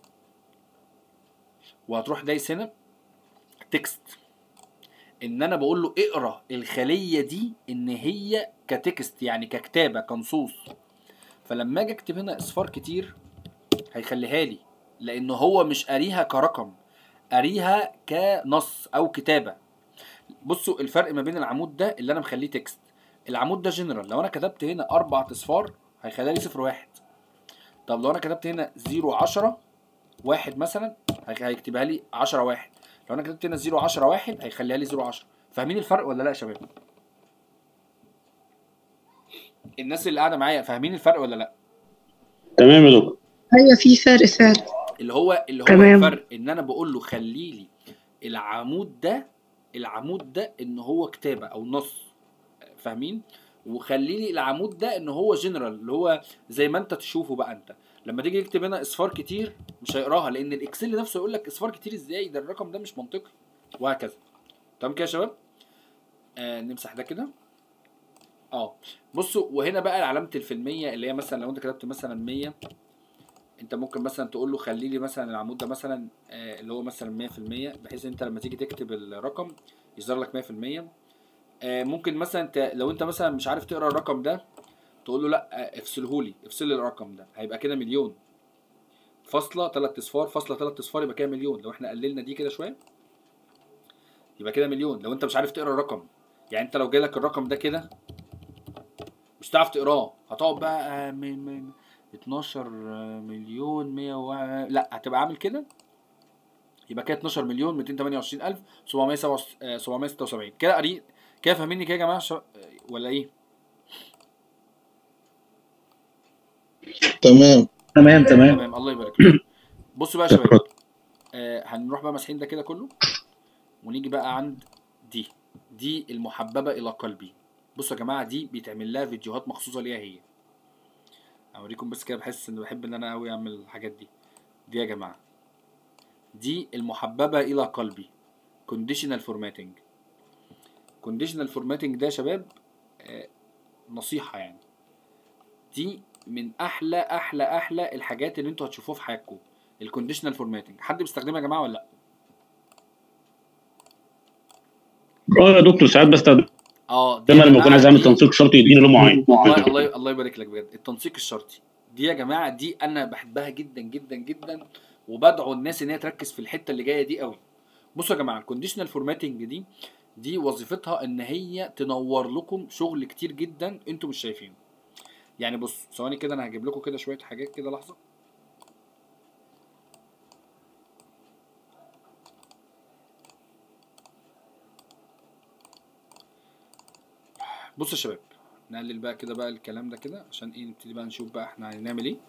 Speaker 1: وهتروح دايس هنا تكست ان انا بقول له اقرا الخليه دي ان هي كتكست يعني ككتابه كنصوص فلما اجي اكتب هنا اصفار كتير هيخليها لي لان هو مش قاريها كرقم قاريها كنص او كتابه بصوا الفرق ما بين العمود ده اللي انا مخليه تكست العمود ده جنرال لو انا كتبت هنا اربع اصفار هيخليها لي صفر واحد طب لو انا كتبت هنا 0 10 واحد مثلا هي- هيكتبها لي 10 واحد لو انا كتبت هنا 0 10 واحد هيخليها لي 0 10 فاهمين الفرق ولا لا يا شباب الناس اللي قاعده معايا فاهمين الفرق ولا لا
Speaker 3: تمام يا دكتور
Speaker 6: ايوه في فرق فعلا
Speaker 1: اللي هو اللي هو
Speaker 6: تمام.
Speaker 1: الفرق ان انا بقول له خلي لي العمود ده العمود ده ان هو كتابه او نص فاهمين وخلي لي العمود ده ان هو جنرال اللي هو زي ما انت تشوفه بقى انت لما تيجي تكتب هنا اصفار كتير مش هيقراها لان الاكسل نفسه يقول لك اصفار كتير ازاي ده الرقم ده مش منطقي وهكذا تمام كده يا شباب آه نمسح ده كده اه بصوا وهنا بقى علامه الفيلميه اللي هي مثلا لو انت كتبت مثلا 100 انت ممكن مثلا تقول له خلي لي مثلا العمود ده مثلا آه اللي هو مثلا 100% بحيث انت لما تيجي تكتب الرقم يظهر لك 100% آه ممكن مثلا انت لو انت مثلا مش عارف تقرا الرقم ده تقول له لا آه افصله لي افصل لي الرقم ده هيبقى كده مليون فاصلة تلات اصفار فاصلة تلات اصفار يبقى كده مليون لو احنا قللنا دي كده شوية يبقى كده مليون لو انت مش عارف تقرا الرقم يعني انت لو جالك الرقم ده كده مش هتعرف تقراه هتقعد بقى آه، من من 12 مليون 100 و... لا هتبقى عامل كده يبقى كده 12 مليون 228 الف 776 كده قريب كده فاهميني كده يا جماعه ش... ولا ايه
Speaker 8: تمام
Speaker 9: تمام تمام
Speaker 1: تمام الله يبارك لك بصوا بقى يا شباب آه هنروح بقى ماسحين ده كده كله ونيجي بقى عند دي دي المحببه الى قلبي بصوا يا جماعه دي بيتعمل لها فيديوهات مخصوصه ليها هي اوريكم بس كده بحس ان بحب ان انا قوي اعمل الحاجات دي دي يا جماعه دي المحببه الى قلبي كونديشنال فورماتنج كونديشنال فورماتنج ده يا شباب آه، نصيحه يعني دي من احلى احلى احلى الحاجات اللي انتوا هتشوفوها في حياتكم الكونديشنال فورماتنج حد بيستخدمها يا جماعه ولا لا
Speaker 3: اه يا دكتور ساعات بستخدمها
Speaker 1: اه دي يا
Speaker 3: لما اكون عايز
Speaker 1: جماعة
Speaker 3: اعمل
Speaker 1: دي-
Speaker 3: تنسيق شرطي يديني لون معين
Speaker 1: الله الله الله يبارك لك بجد التنسيق الشرطي دي يا جماعه دي انا بحبها جدا جدا جدا وبدعو الناس ان هي تركز في الحته اللي جايه دي قوي بصوا يا جماعه الكونديشنال فورماتنج دي دي وظيفتها ان هي تنور لكم شغل كتير جدا انتوا مش شايفينه يعني بص ثواني كده انا هجيب لكم كده شويه حاجات كده لحظه بصوا يا شباب نقلل بقى كده بقى الكلام ده كده عشان ايه نبتدي بقى نشوف بقى احنا هنعمل ايه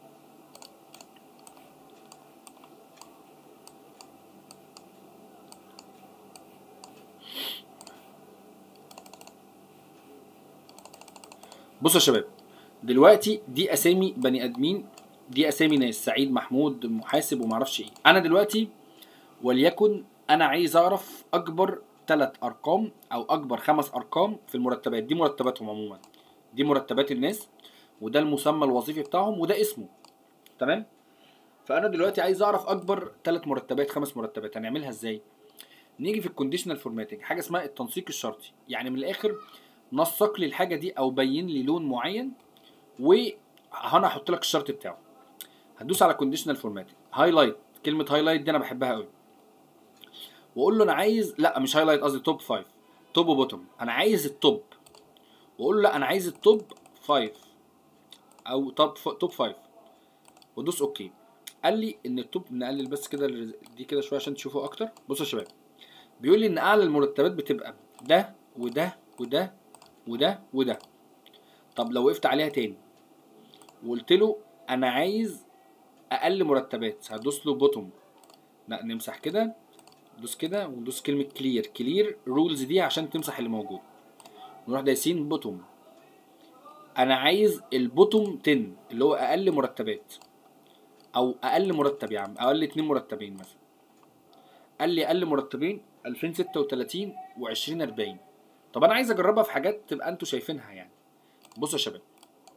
Speaker 1: بصوا يا شباب دلوقتي دي اسامي بني ادمين دي اسامي ناس سعيد محمود محاسب ومعرفش ايه انا دلوقتي وليكن انا عايز اعرف اكبر ثلاث ارقام او اكبر خمس ارقام في المرتبات دي مرتباتهم عموما دي مرتبات الناس وده المسمى الوظيفي بتاعهم وده اسمه تمام فانا دلوقتي عايز اعرف اكبر ثلاث مرتبات خمس مرتبات هنعملها ازاي نيجي في الكونديشنال فورماتنج حاجه اسمها التنسيق الشرطي يعني من الاخر نسق لي الحاجه دي او بين لي لون معين وهنا احط لك الشرط بتاعه هتدوس على كونديشنال فورماتنج هايلايت كلمه هايلايت دي انا بحبها قوي واقول له انا عايز لا مش هايلايت قصدي توب 5 توب وبوتوم انا عايز التوب واقول له لا انا عايز التوب 5 او توب توب 5 وادوس اوكي قال لي ان التوب نقلل بس كده الرز- دي كده شويه عشان تشوفوا اكتر بصوا يا شباب بيقول لي ان اعلى المرتبات بتبقى ده وده وده وده وده طب لو وقفت عليها تاني وقلت له انا عايز اقل مرتبات هدوس له بوتوم لا نمسح كده ندوس كده وندوس كلمه كلير كلير رولز دي عشان تمسح اللي موجود نروح دايسين بوتوم انا عايز البوتوم 10 اللي هو اقل مرتبات او اقل مرتب يا عم اقل اتنين مرتبين مثلا قال لي اقل مرتبين 2036 و2040 طب انا عايز اجربها في حاجات تبقى انتوا شايفينها يعني بصوا يا شباب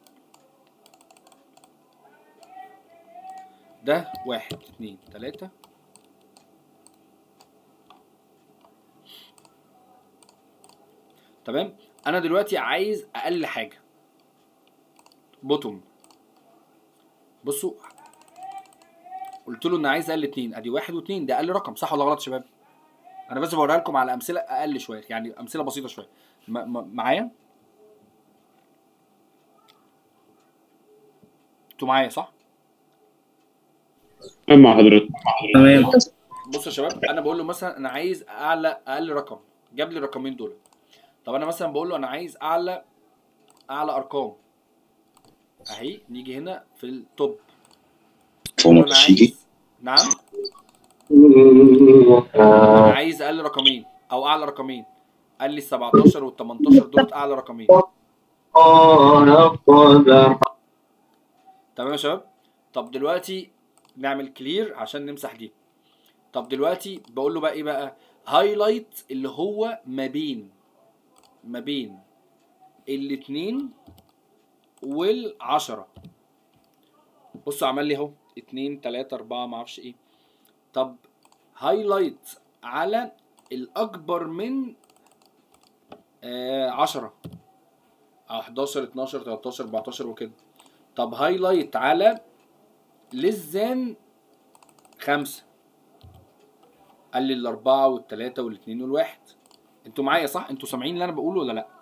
Speaker 1: ده واحد اتنين تلاتة تمام انا دلوقتي عايز اقل حاجة بوتوم بصوا قلت له ان عايز اقل اتنين ادي واحد واتنين ده اقل رقم صح ولا غلط يا شباب انا بس بوريها لكم على امثله اقل شويه يعني امثله بسيطه شويه م- م- معايا انتوا معايا صح
Speaker 3: مع حضرتك
Speaker 2: تمام
Speaker 1: بصوا يا شباب انا بقول له مثلا انا عايز اعلى اقل رقم جاب لي الرقمين دول طب انا مثلا بقول له انا عايز اعلى اعلى ارقام اهي نيجي هنا في التوب بقول له انا عايز نعم انا عايز اقل رقمين او اعلى رقمين قال لي ال 17 وال 18 دول اعلى رقمين تمام يا شباب طب دلوقتي نعمل كلير عشان نمسح دي طب دلوقتي بقول له بقى ايه بقى هايلايت اللي هو ما بين ما بين الاتنين والعشرة بصوا عمل لي اهو اتنين تلاتة اربعة معرفش ايه طب هايلايت على الاكبر من آه عشرة او 11 12 13 14 وكده طب هايلايت على للزان خمسة قال لي الأربعة والتلاتة والاتنين والواحد انتوا معايا صح؟ انتوا سامعين اللي أنا بقوله ولا لأ؟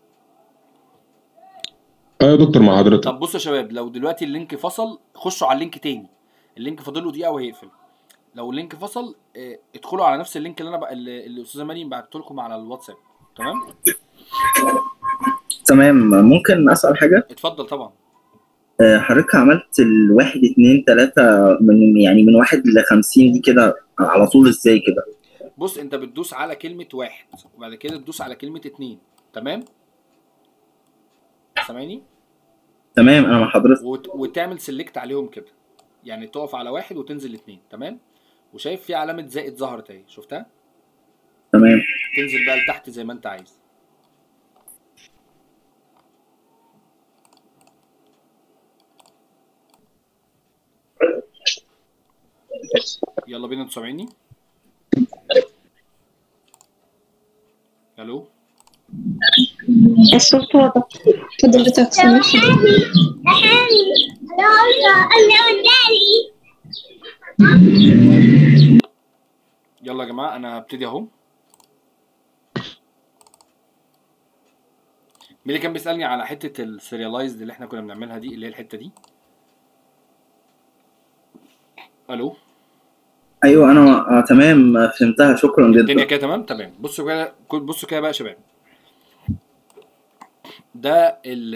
Speaker 5: اه يا دكتور مع حضرتك
Speaker 1: طب بصوا يا شباب لو دلوقتي اللينك فصل خشوا على اللينك تاني اللينك فاضل له دقيقة وهيقفل لو اللينك فصل اه ادخلوا على نفس اللينك اللي انا بقى اللي اللي الاستاذه مريم بعته لكم على الواتساب تمام؟
Speaker 8: تمام ممكن اسال حاجه
Speaker 1: اتفضل طبعا
Speaker 8: آه، حضرتك عملت الواحد اتنين تلاته من يعني من واحد لخمسين دي كده على طول ازاي كده
Speaker 1: بص انت بتدوس على كلمة واحد وبعد كده تدوس على كلمة اتنين تمام؟ سامعني؟
Speaker 8: تمام انا مع حضرتك
Speaker 1: وت... وتعمل سيلكت عليهم كده يعني تقف على واحد وتنزل اتنين تمام وشايف في علامة زائد ظهرت اهي شفتها
Speaker 8: تمام
Speaker 1: تنزل بقى لتحت زي ما انت عايز يلا بينا انتوا سامعيني الو
Speaker 6: الصوت واضح حضرتك سامح
Speaker 1: يلا يا جماعه انا هبتدي اهو مين اللي كان بيسالني على حته السيريالايزد اللي احنا كنا بنعملها دي اللي هي الحته دي الو
Speaker 8: ايوه انا آه تمام فهمتها شكرا
Speaker 1: الدنيا
Speaker 8: جدا
Speaker 1: كده تمام تمام بصوا كده كل- بصوا كده بقى يا شباب ده ال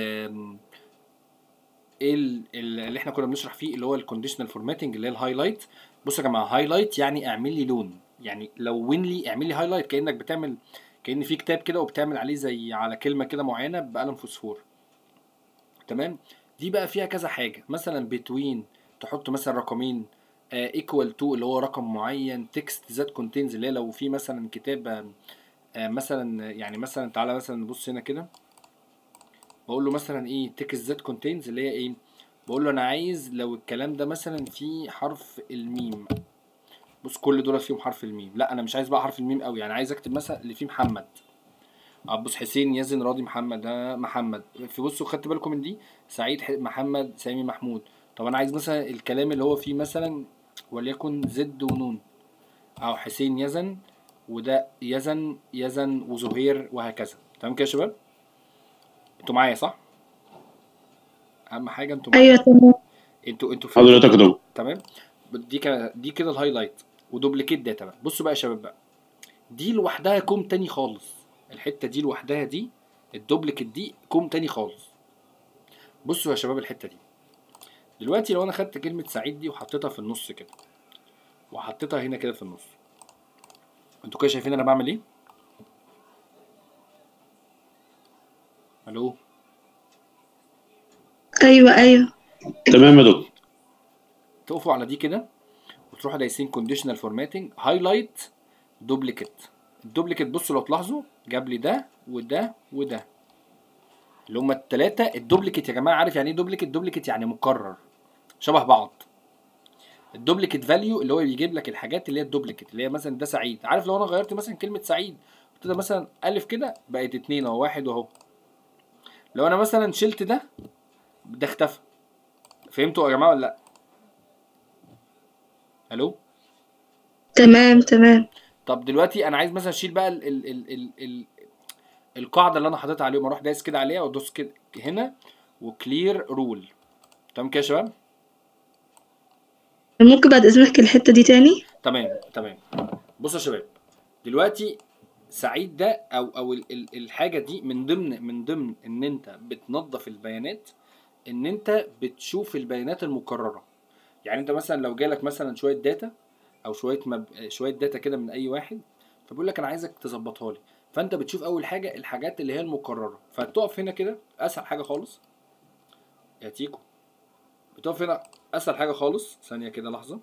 Speaker 1: ال- ال- اللي احنا كنا بنشرح فيه اللي هو الكونديشنال فورماتنج اللي هي الهايلايت بصوا يا جماعه هايلايت يعني اعمل لي لون يعني لون لي اعمل لي هايلايت كانك بتعمل كان في كتاب كده وبتعمل عليه زي على كلمه كده معينه بقلم فوسفور تمام دي بقى فيها كذا حاجه مثلا بتوين تحط مثلا رقمين ايكوال تو اللي هو رقم معين تكست ذات كونتينز اللي هي لو في مثلا كتاب آه، آه، مثلا يعني مثلا تعالى مثلا نبص هنا كده بقول له مثلا ايه تكست ذات كونتينز اللي هي ايه بقول له انا عايز لو الكلام ده مثلا فيه حرف الميم بص كل دول فيهم حرف الميم لا انا مش عايز بقى حرف الميم قوي يعني عايز اكتب مثلا اللي فيه محمد آه، بص حسين يزن راضي محمد ده محمد في بصوا خدت بالكم من دي سعيد ح- محمد سامي محمود طب انا عايز مثلا الكلام اللي هو فيه مثلا وليكن زد ونون او حسين يزن وده يزن يزن وزهير وهكذا تمام كده يا شباب انتوا معايا صح اهم حاجه انتوا معايا
Speaker 6: ايوه تمام
Speaker 1: انتوا انتوا فهمتوا
Speaker 3: حضرتك دول
Speaker 1: تمام دي كده دي كده الهايلايت ودوبليكيت داتا بقى بصوا بقى يا شباب بقى دي لوحدها كوم تاني خالص الحته دي لوحدها دي الدوبليكيت دي كوم تاني خالص بصوا يا شباب الحته دي دلوقتي لو انا خدت كلمه سعيد دي وحطيتها في النص كده وحطيتها هنا كده في النص انتوا كده شايفين انا بعمل ايه الو
Speaker 6: ايوه ايوه
Speaker 3: تمام يا دكتور
Speaker 1: تقفوا على دي كده وتروحوا دايسين كونديشنال فورماتنج هايلايت دوبليكيت الدوبليكيت بصوا لو تلاحظوا جاب لي ده وده وده اللي هما التلاتة الدوبليكيت يا جماعة عارف يعني ايه دوبليكيت دوبليكيت يعني مكرر شبه بعض الدوبليكيت فاليو اللي هو بيجيب لك الحاجات اللي هي الدوبليكيت اللي هي مثلا ده سعيد عارف لو انا غيرت مثلا كلمة سعيد قلت ده مثلا ألف كده بقت اتنين اهو واحد اهو لو انا مثلا شلت ده ده اختفى فهمتوا يا جماعة ولا لأ؟ الو
Speaker 6: تمام تمام
Speaker 1: طب دلوقتي انا عايز مثلا اشيل بقى ال ال ال ال ال القاعده اللي انا حاططها عليهم اروح دايس كده عليها وادوس كده هنا وكلير رول تمام كده يا شباب
Speaker 6: ممكن بعد اذنك الحته دي تاني
Speaker 1: تمام تمام بصوا يا شباب دلوقتي سعيد ده او او ال ال الحاجه دي من ضمن من ضمن ان انت بتنظف البيانات ان انت بتشوف البيانات المكرره يعني انت مثلا لو جالك مثلا شويه داتا او شويه مب... شويه داتا كده من اي واحد فبيقول لك انا عايزك تظبطها لي فانت بتشوف اول حاجه الحاجات اللي هي المكرره فتقف هنا كده اسهل حاجه خالص يا تيكو بتقف هنا اسهل حاجه خالص ثانيه كده لحظه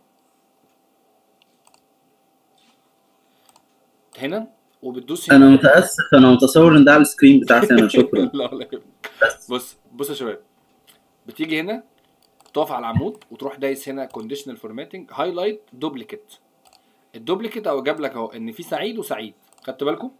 Speaker 1: هنا وبتدوس
Speaker 8: انا متاسف انا متصور ان ده على السكرين بتاعتي انا شكرا
Speaker 1: لا لا بص بص يا شباب بتيجي هنا تقف على العمود وتروح دايس هنا كونديشنال فورماتنج هايلايت دوبليكيت الدوبليكيت او جاب لك اهو ان في سعيد وسعيد خدت بالكم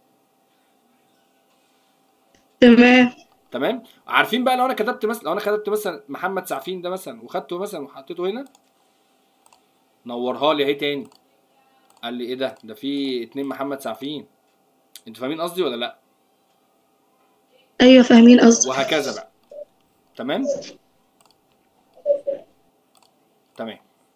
Speaker 6: تمام
Speaker 1: تمام عارفين بقى لو انا كتبت مثلا لو انا كتبت مثلا محمد سعفين ده مثلا وخدته مثلا وحطيته هنا نورها لي اهي تاني قال لي ايه ده ده في اتنين محمد سعفين انتوا فاهمين قصدي ولا لا
Speaker 6: ايوه فاهمين قصدك
Speaker 1: وهكذا بقى تمام تمام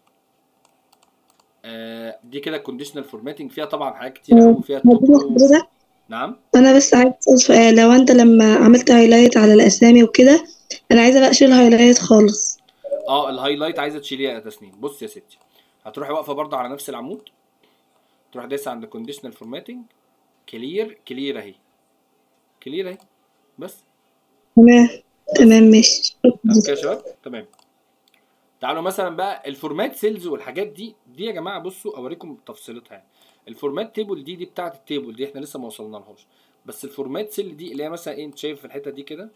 Speaker 1: آه دي كده كونديشنال فورماتنج فيها طبعا حاجات كتير قوي فيها
Speaker 6: ممكن
Speaker 1: توب
Speaker 6: حضرتك
Speaker 1: نعم
Speaker 6: انا بس عايز اسال سؤال لو انت لما عملت هايلايت على الاسامي وكده انا عايزه بقى اشيل هايلايت خالص
Speaker 1: اه الهايلايت عايزه تشيليها يا تسنيم بص يا ستي هتروحي واقفه برضه على نفس العمود تروح دايسه عند كونديشنال فورماتنج كلير كلير اهي كلير اهي بس
Speaker 6: تمام تمام ماشي
Speaker 1: تمام كده يا شباب تمام تعالوا مثلا بقى الفورمات سيلز والحاجات دي دي يا جماعه بصوا اوريكم تفصيلتها يعني الفورمات تيبل دي دي بتاعه التيبل دي احنا لسه ما وصلنا لهاش بس الفورمات سيل دي اللي هي مثلا ايه انت شايف في الحته دي كده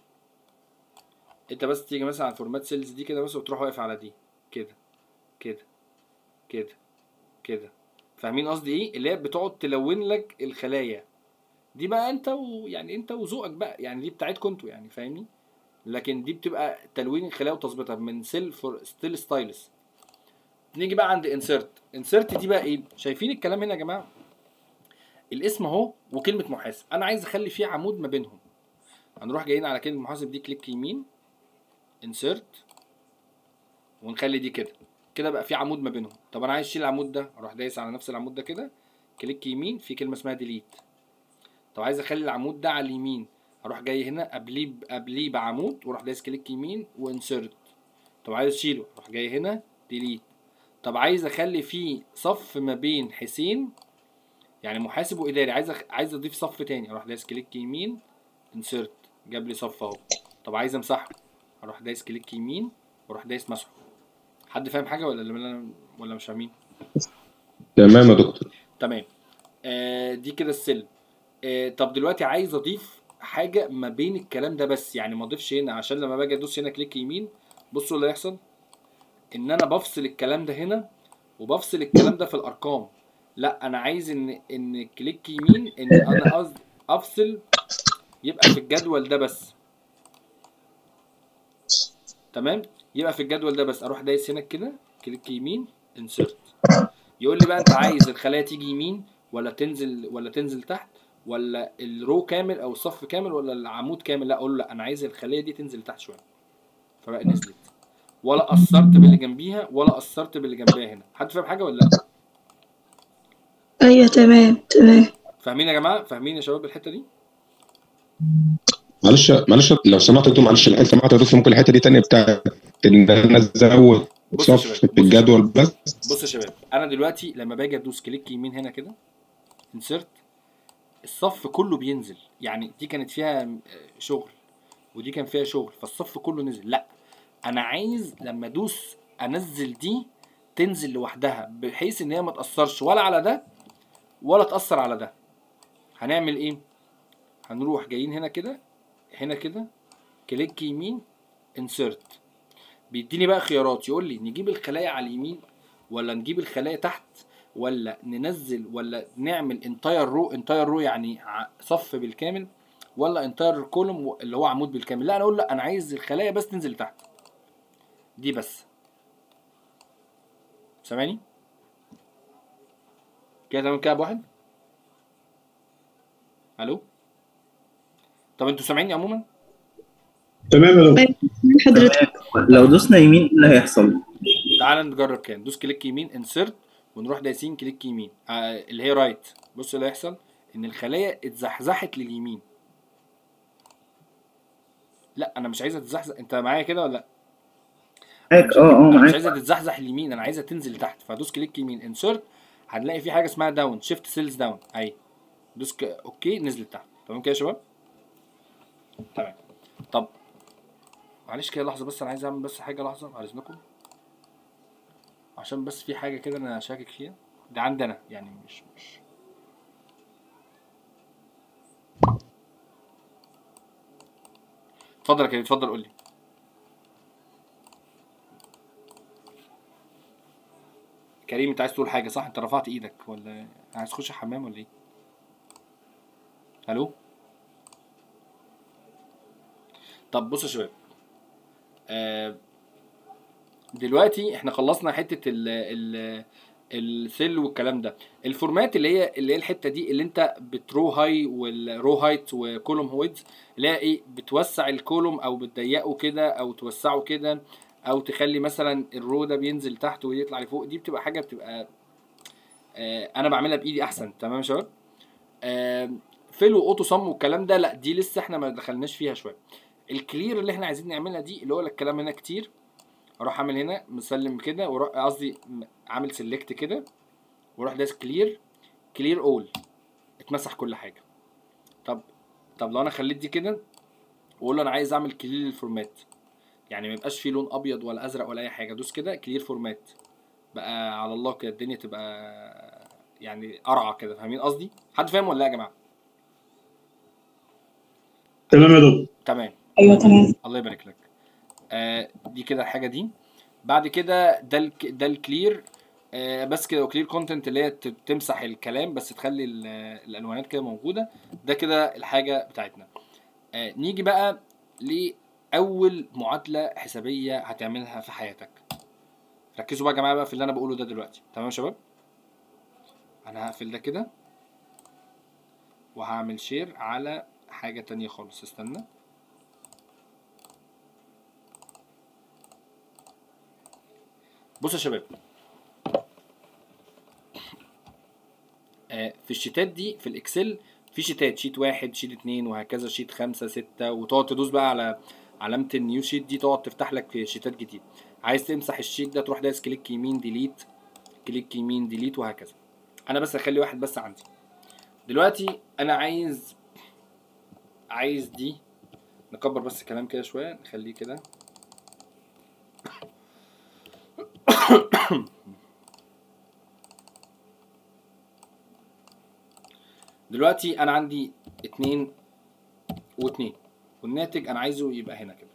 Speaker 1: انت بس تيجي مثلا على الفورمات سيلز دي كده بس وتروح واقف على دي كده كده كده كده فاهمين قصدي ايه اللي هي بتقعد تلون لك الخلايا دي بقى انت ويعني انت وذوقك بقى يعني دي بتاعتكم انتوا يعني فاهمني لكن دي بتبقى تلوين الخلايا وتظبيطها من سيل فور ستيل ستايلس نيجي بقى عند انسرت انسرت دي بقى ايه شايفين الكلام هنا يا جماعه الاسم اهو وكلمه محاسب انا عايز اخلي فيه عمود ما بينهم هنروح جايين على كلمه محاسب دي كليك يمين انسرت ونخلي دي كده كده بقى في عمود ما بينهم طب انا عايز اشيل العمود ده اروح دايس على نفس العمود ده كده كليك يمين في كلمه اسمها ديليت طب عايز اخلي العمود ده على اليمين اروح جاي هنا قبليه قبليه بعمود واروح دايس كليك يمين وانسرت طب عايز اشيله اروح جاي هنا ديليت طب عايز اخلي فيه صف ما بين حسين يعني محاسب واداري عايز أخ... عايز اضيف صف تاني اروح دايس كليك يمين انسرت جاب لي صف اهو طب عايز امسحه اروح دايس كليك يمين واروح دايس مسحه حد فاهم حاجه ولا ولا ولا مش فاهمين
Speaker 5: تمام يا دكتور
Speaker 1: تمام آه دي كده السلم آه طب دلوقتي عايز اضيف حاجه ما بين الكلام ده بس يعني ما اضيفش هنا عشان لما باجي ادوس هنا كليك يمين بصوا اللي هيحصل ان انا بفصل الكلام ده هنا وبفصل الكلام ده في الارقام لا انا عايز ان ان كليك يمين ان انا قصدي افصل يبقى في الجدول ده بس تمام يبقى في الجدول ده بس اروح دايس هنا كده كليك يمين انسرت يقول لي بقى انت عايز الخلايا تيجي يمين ولا تنزل ولا تنزل تحت ولا الرو كامل او الصف كامل ولا العمود كامل لا اقول له لا انا عايز الخليه دي تنزل تحت شويه فبقى نزلت ولا قصرت باللي جنبيها ولا قصرت باللي جنبها هنا حد فاهم حاجه ولا لا
Speaker 6: ايوه تمام تمام
Speaker 1: فاهمين يا جماعه فاهمين يا شباب الحته دي
Speaker 5: معلش معلش لو سمحت يا دكتور معلش الحته سمحت يا دكتور ممكن الحته دي تاني بتاع ان انا ازود
Speaker 1: بص يا
Speaker 5: صف
Speaker 1: شباب
Speaker 5: في
Speaker 1: بص يا
Speaker 5: الجدول
Speaker 1: شباب
Speaker 5: بس
Speaker 1: بص يا شباب انا دلوقتي لما باجي ادوس كليك يمين هنا كده انسرت الصف كله بينزل يعني دي كانت فيها آه، شغل ودي كان فيها شغل فالصف كله نزل لا انا عايز لما ادوس انزل دي تنزل لوحدها بحيث ان هي ما تاثرش ولا على ده ولا تاثر على ده هنعمل ايه هنروح جايين هنا كده هنا كده كليك يمين انسرت بيديني بقى خيارات يقول لي نجيب الخلايا على اليمين ولا نجيب الخلايا تحت ولا ننزل ولا نعمل انتاير رو انتاير رو يعني ع- صف بالكامل ولا انتاير كولوم اللي هو عمود بالكامل لا انا اقول لا انا عايز الخلايا بس تنزل تحت دي بس سامعني كده تمام كده يا ابو واحد الو طب انتوا سامعيني عموما
Speaker 3: تمام يا دكتور
Speaker 6: حضرتك
Speaker 8: لو دوسنا يمين ايه اللي هيحصل؟
Speaker 1: تعال نجرب كده ندوس كليك يمين انسرت ونروح دايسين كليك يمين آه اللي هي رايت بص اللي هيحصل ان الخلايا اتزحزحت لليمين لا انا مش عايزها تتزحزح انت معايا كده ولا لا
Speaker 8: معاك اه اه
Speaker 1: انا مش
Speaker 8: معاك
Speaker 1: عايزها تتزحزح اليمين انا عايزها تنزل لتحت فادوس كليك يمين انسرت هنلاقي في حاجه اسمها داون شيفت سيلز داون اهي دوس ك... اوكي نزلت تحت تمام كده يا شباب تمام طب معلش كده لحظه بس انا عايز اعمل بس حاجه لحظه بعد اذنكم عشان بس في حاجه كده انا شاكك فيها ده عندنا يعني مش مش اتفضل يا كريم اتفضل قول لي كريم انت عايز تقول حاجه صح انت رفعت ايدك ولا عايز تخش الحمام ولا ايه الو طب بصوا يا شباب آه دلوقتي احنا خلصنا حته ال ال السيل والكلام ده الفورمات اللي هي اللي هي الحته دي اللي انت بترو هاي والرو هايت وكولوم هويدز اللي هي ايه بتوسع الكولوم او بتضيقه كده او توسعه كده او تخلي مثلا الرو ده بينزل تحت ويطلع لفوق دي بتبقى حاجه بتبقى آه انا بعملها بايدي احسن تمام يا شباب آه فيل واوتو صم والكلام ده لا دي لسه احنا ما دخلناش فيها شويه الكلير اللي احنا عايزين نعملها دي اللي هو الكلام هنا كتير اروح اعمل هنا مسلم كده واروح قصدي م- عامل سيلكت كده واروح دايس كلير كلير اول اتمسح كل حاجه طب طب لو انا خليت دي كده واقول له انا عايز اعمل كلير للفورمات يعني ما يبقاش فيه لون ابيض ولا ازرق ولا اي حاجه دوس كده كلير فورمات بقى على الله كده الدنيا تبقى يعني قرعه كده فاهمين قصدي حد فاهم ولا لا يا جماعه
Speaker 3: تمام يا دكتور
Speaker 1: تمام
Speaker 6: ايوه تمام
Speaker 1: الله يبارك لك آه دي كده الحاجه دي بعد كده ده الك... ده الكلير آه بس كده وكلير كونتنت اللي هي ت- تمسح الكلام بس تخلي ال- الالوانات كده موجوده ده كده الحاجه بتاعتنا آه نيجي بقى لاول معادله حسابيه هتعملها في حياتك ركزوا بقى يا جماعه بقى في اللي انا بقوله ده دلوقتي تمام يا شباب انا هقفل ده كده وهعمل شير على حاجه تانية خالص استنى بصوا يا شباب آه، في الشيتات دي في الاكسل في شيتات شيت واحد شيت اتنين وهكذا شيت خمسة ستة وتقعد تدوس بقى على علامة النيو شيت دي تقعد تفتح لك في شيتات جديد عايز تمسح الشيت ده تروح دايس كليك يمين ديليت كليك يمين ديليت وهكذا انا بس اخلي واحد بس عندي دلوقتي انا عايز عايز دي نكبر بس الكلام كده شوية نخليه كده دلوقتي انا عندي اتنين واتنين والناتج انا عايزه يبقى هنا كده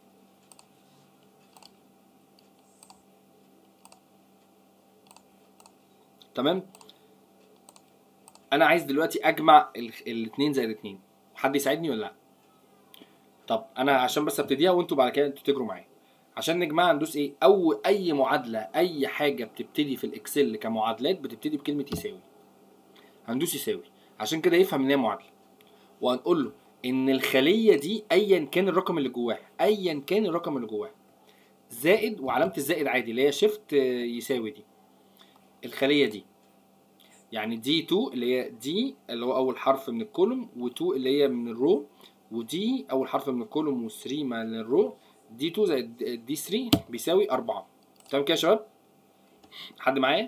Speaker 1: تمام انا عايز دلوقتي اجمع ال- الاتنين زائد اتنين حد يساعدني ولا لا طب انا عشان بس ابتديها وانتوا بعد كده انتوا تجروا معايا عشان نجمعها ندوس ايه او اي معادله اي حاجه بتبتدي في الاكسل كمعادلات بتبتدي بكلمه يساوي هندوس يساوي عشان كده يفهم ان هي معادله وهنقول له ان الخليه دي ايا كان الرقم اللي جواها ايا كان الرقم اللي جواها زائد وعلامه الزائد عادي اللي هي شيفت يساوي دي الخليه دي يعني دي 2 اللي هي دي اللي هو اول حرف من الكولوم و2 اللي هي من الرو ودي اول حرف من الكولوم و3 من الرو دي 2 زائد دي 3 بيساوي 4 تمام كده يا شباب حد معايا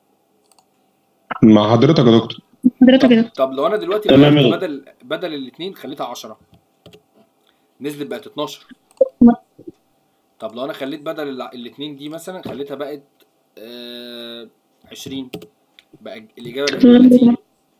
Speaker 5: مع حضرتك يا دكتور
Speaker 6: حضرتك كده
Speaker 1: طب لو انا دلوقتي
Speaker 3: تمام
Speaker 1: غيرت
Speaker 3: يا
Speaker 1: بدل بدل الاثنين خليتها 10 نزلت بقت 12 طب لو انا خليت بدل الاثنين دي مثلا خليتها بقت آه 20 بقى الاجابه بقت 30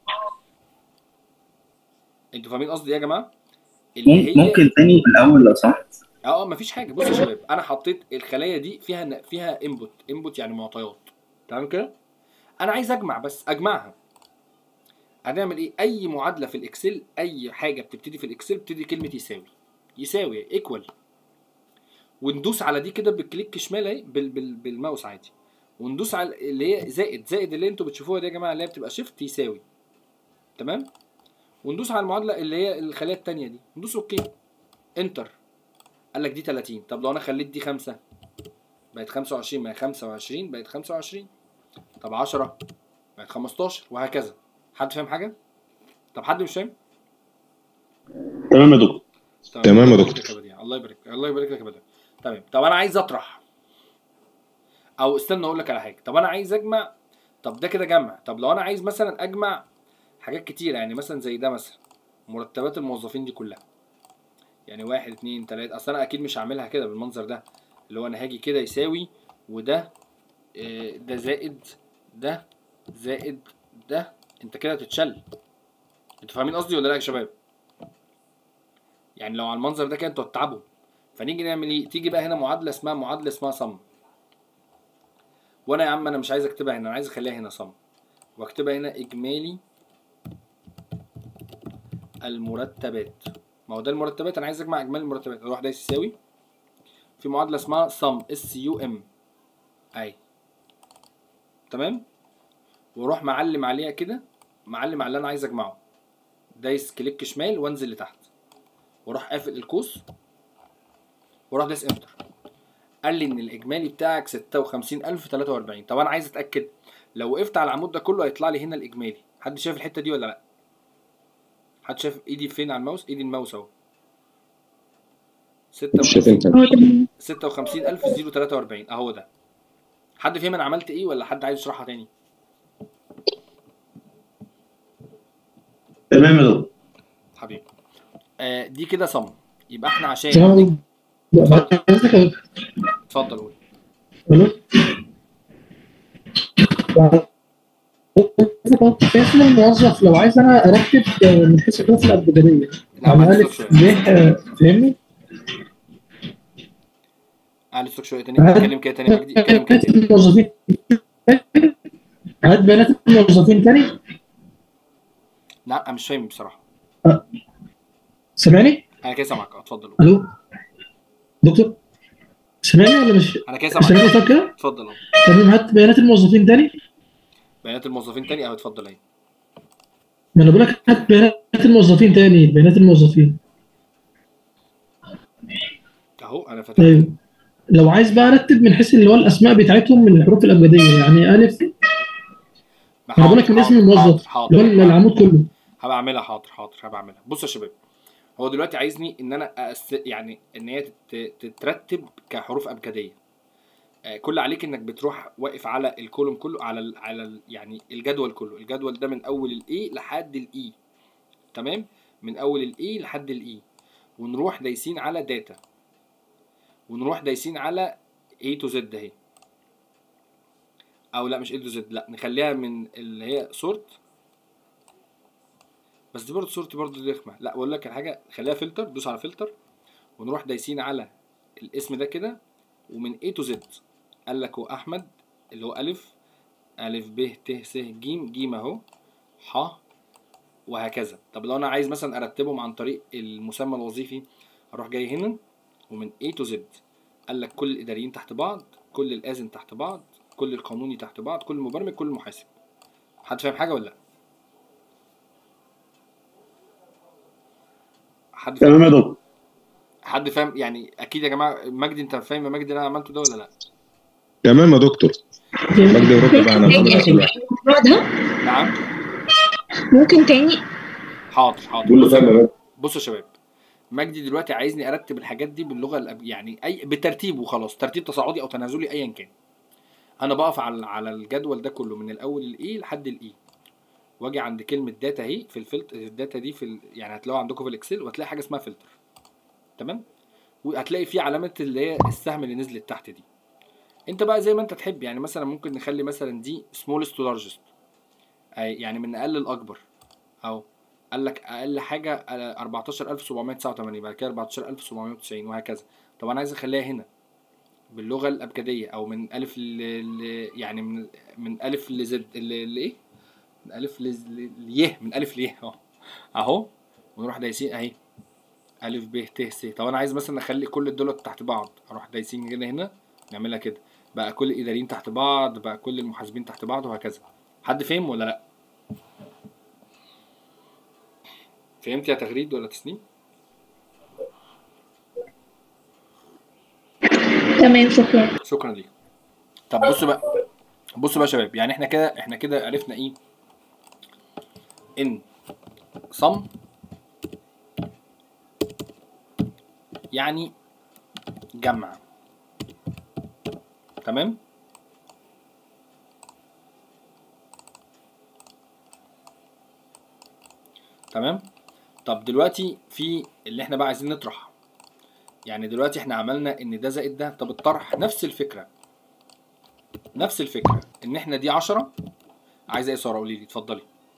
Speaker 1: انتوا فاهمين قصدي ايه يا جماعه؟ اللي هي
Speaker 8: ممكن تاني من الاول لو سمحت
Speaker 1: اه اه مفيش حاجه بصوا يا شباب انا حطيت الخلايا دي فيها فيها انبوت انبوت يعني معطيات تمام كده انا عايز اجمع بس اجمعها هنعمل ايه اي معادله في الاكسل اي حاجه بتبتدي في الاكسل بتبتدي كلمه يساوي يساوي ايكوال وندوس على دي كده بالكليك شمال اهي بال بال بالماوس عادي وندوس على اللي هي زائد زائد اللي انتوا بتشوفوها دي يا جماعه اللي هي بتبقى شيفت يساوي تمام وندوس على المعادله اللي هي الخليه الثانيه دي ندوس اوكي انتر قال لك دي 30 طب لو انا خليت دي 5 بقت 25 ما هي 25 بقت 25 طب 10 بقت 15 وهكذا حد فاهم حاجه طب حد مش فاهم
Speaker 3: تمام يا دكتور
Speaker 5: تمام يا
Speaker 1: الله
Speaker 5: دكتور.
Speaker 1: يبارك لك يا بديع. الله يبارك الله يبارك لك يا بدر تمام طب انا عايز اطرح او استنى اقول لك على حاجه طب انا عايز اجمع طب ده كده جمع طب لو انا عايز مثلا اجمع حاجات كتيره يعني مثلا زي ده مثلا مرتبات الموظفين دي كلها يعني واحد اتنين تلاته اصل انا اكيد مش هعملها كده بالمنظر ده اللي هو انا هاجي كده يساوي وده آه، ده زائد ده زائد ده انت كده تتشل انتوا فاهمين قصدي ولا لا يا شباب يعني لو على المنظر ده كده انتوا هتتعبوا فنيجي نعمل ايه تيجي بقى هنا معادله اسمها معادله اسمها صم وانا يا عم انا مش عايز اكتبها هنا انا عايز اخليها هنا صم واكتبها هنا اجمالي المرتبات ما هو ده المرتبات انا عايز اجمع اجمالي المرتبات اروح دايس يساوي في معادله اسمها صم اس يو ام اي تمام واروح معلم عليها كده معلم على اللي انا عايز اجمعه دايس كليك شمال وانزل لتحت واروح قافل القوس واروح دايس انتر قال لي ان الاجمالي بتاعك 56043 طب انا عايز اتاكد لو وقفت على العمود ده كله هيطلع لي هنا الاجمالي حد شايف الحته دي ولا لا حد شايف ايدي فين على الماوس ايدي الماوس اهو
Speaker 5: مش شايف انت
Speaker 1: 56043 اهو ده حد فهم انا عملت ايه ولا حد عايز يشرحها تاني
Speaker 3: تمام يا دكتور
Speaker 1: حبيبي آه دي كده صم يبقى احنا عشان
Speaker 9: تمام
Speaker 1: اتفضل قول
Speaker 9: الو اسم الموظف لو عايز انا ارتب من حيث الحروف الابجديه
Speaker 1: لا ما
Speaker 9: يعني
Speaker 1: عنديش
Speaker 9: الف ب فاهمني؟
Speaker 1: اعلى الصوت شويه تاني اتكلم كده تاني مجدي اتكلم كده
Speaker 9: بيانات
Speaker 1: تاني
Speaker 9: الموظفين عاد بيانات الموظفين تاني
Speaker 1: لا أنا مش فاهم بصراحه
Speaker 9: سامعني؟
Speaker 1: انا كده سامعك اه اتفضل قول
Speaker 9: الو دكتور سامعني ولا مش
Speaker 1: انا كده
Speaker 9: سامعني
Speaker 1: سامعك
Speaker 9: طب كده؟
Speaker 1: اتفضل اهو
Speaker 9: تمام هات بيانات الموظفين تاني
Speaker 1: بيانات الموظفين تاني اهو اتفضل اهي
Speaker 9: ما انا بقول لك هات بيانات الموظفين تاني بيانات الموظفين
Speaker 1: اهو انا فاتح
Speaker 9: ايوه لو عايز بقى ارتب من حيث اللي هو الاسماء بتاعتهم من الحروف الابجديه يعني الف انا بقول لك من اسم الموظف
Speaker 1: حاضر
Speaker 9: اللي هو
Speaker 1: حاضر
Speaker 9: العمود كله
Speaker 1: هبقى اعملها حاضر حاضر هبقى اعملها بصوا يا شباب هو دلوقتي عايزني ان انا أس... يعني ان هي تت- تترتب كحروف ابجديه آه، كل عليك انك بتروح واقف على الكولوم كله على ال على ال يعني الجدول كله الجدول ده من اول الاي لحد الاي تمام من اول الاي لحد الاي ونروح دايسين على داتا ونروح دايسين على A to Z اهي او لا مش A to Z لا نخليها من اللي هي سورت بس دي برضه صورتي برضه دي رخمه لا بقول لك الحاجه خليها فلتر دوس على فلتر ونروح دايسين على الاسم ده كده ومن A to Z قال لك هو احمد اللي هو الف الف ب ت س ج ج اهو ح وهكذا طب لو انا عايز مثلا ارتبهم عن طريق المسمى الوظيفي اروح جاي هنا ومن A to Z قال لك كل الاداريين تحت بعض كل الاذن تحت بعض كل القانوني تحت بعض كل المبرمج كل المحاسب حد فاهم حاجه ولا لا حد فاهم
Speaker 3: تمام يا دكتور
Speaker 1: حد فاهم يعني اكيد يا جماعه مجدي انت فاهم يا مجدي اللي انا عملته ده ولا لا
Speaker 5: تمام يا دكتور مجدي ورد بقى انا محمد عبد الواحد
Speaker 6: بعدها
Speaker 1: نعم
Speaker 6: ممكن تاني
Speaker 1: حاضر حاضر
Speaker 5: قول له
Speaker 1: بصوا
Speaker 5: فاهم يا مجدي.
Speaker 1: بصوا يا شباب مجدي دلوقتي عايزني ارتب الحاجات دي باللغه الأب... يعني اي بترتيب وخلاص ترتيب تصاعدي او تنازلي ايا كان انا بقف على على الجدول ده كله من الاول الاي لحد الاي واجي عند كلمه داتا اهي في الفلتر الداتا دي في ال... يعني هتلاقوها عندكم في الاكسل وهتلاقي حاجه اسمها فلتر تمام وهتلاقي في علامه اللي هي السهم اللي نزلت تحت دي انت بقى زي ما انت تحب يعني مثلا ممكن نخلي مثلا دي smallest to largest يعني من اقل لاكبر اهو قال لك اقل حاجه آه، 14789 بعد كده 14790 وهكذا طب انا عايز اخليها هنا باللغه الابجديه او من الف ل... ل... يعني من من الف لزد ل... لايه من الف لز... ل... ليه من الف ليه اهو اهو ونروح دايسين اهي الف ب ت س طب انا عايز مثلا اخلي كل الدول تحت بعض اروح دايسين كده هنا نعملها كده بقى كل الاداريين تحت بعض بقى كل المحاسبين تحت بعض وهكذا حد فهم ولا لا فهمت يا تغريد ولا تسنيم
Speaker 6: تمام شكرا
Speaker 1: شكرا ليك طب بصوا بقى بصوا بقى يا شباب يعني احنا كده احنا كده عرفنا ايه ان صم يعني جمع تمام تمام طب دلوقتي في اللي احنا بقى عايزين نطرح يعني دلوقتي احنا عملنا ان ده زائد ده طب الطرح نفس الفكره نفس الفكره ان احنا دي 10 عايزه ايه يا ساره قولي لي اتفضلي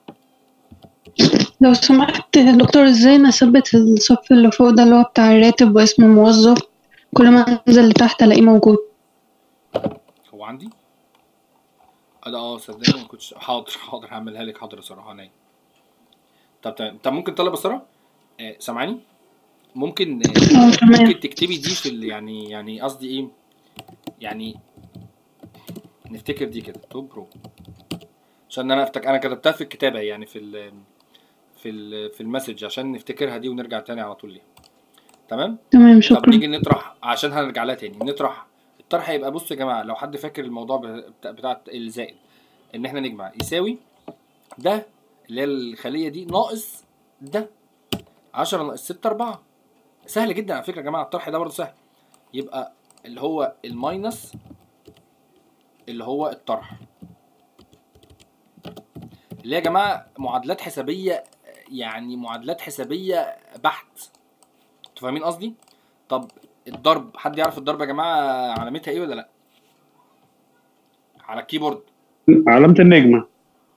Speaker 10: لو سمحت يا دكتور ازاي نثبت الصف اللي فوق ده اللي هو بتاع الراتب واسم الموظف كل ما انزل لتحت الاقيه موجود
Speaker 1: هو عندي انا اه صدقني ما كنتش حاضر حاضر هعملها لك حاضر يا ساره عينيا طب تمام طب ممكن طلب يا ساره آه سامعاني ممكن
Speaker 10: اه
Speaker 1: آه
Speaker 10: تمام
Speaker 1: ممكن تكتبي دي في ال- يعني يعني قصدي ايه يعني نفتكر دي كده توب برو عشان انا افتكر انا كتبتها في الكتابه يعني في ال في ال في المسج عشان نفتكرها دي ونرجع تاني على طول ليها تمام
Speaker 10: تمام
Speaker 1: طب
Speaker 10: شكرا
Speaker 1: نيجي نطرح عشان هنرجع لها تاني نطرح الطرح هيبقى بصوا يا جماعه لو حد فاكر الموضوع بتاع, بتاع الزائد ان احنا نجمع يساوي ده اللي هي الخليه دي ناقص ده 10 ناقص 6 4 سهل جدا على فكره يا جماعه الطرح ده برضه سهل يبقى اللي هو الماينس اللي هو الطرح اللي هي يا جماعه معادلات حسابيه يعني معادلات حسابيه بحت انتوا فاهمين قصدي طب الضرب حد يعرف الضرب يا جماعه علامتها ايه ولا لا على الكيبورد
Speaker 3: علامه النجمه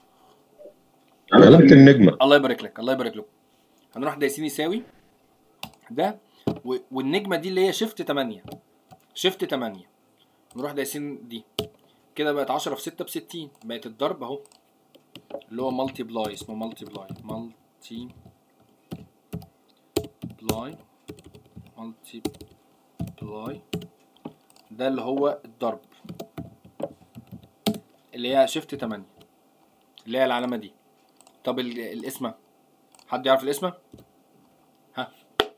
Speaker 5: علامة النجمة
Speaker 1: الله يبارك لك الله يبارك لكم هنروح دايسين يساوي ده و... والنجمه دي اللي هي شيفت 8 شيفت 8 نروح دايسين دي كده بقت 10 في 6 ب 60 بقت الضرب اهو اللي هو مالتي بلاي اسمه مالتي بلاي مالتي بلاي مالتي بلاي ده اللي هو الضرب اللي هي شيفت 8 اللي هي العلامه دي طب ال- الاسم حد يعرف الاسم ها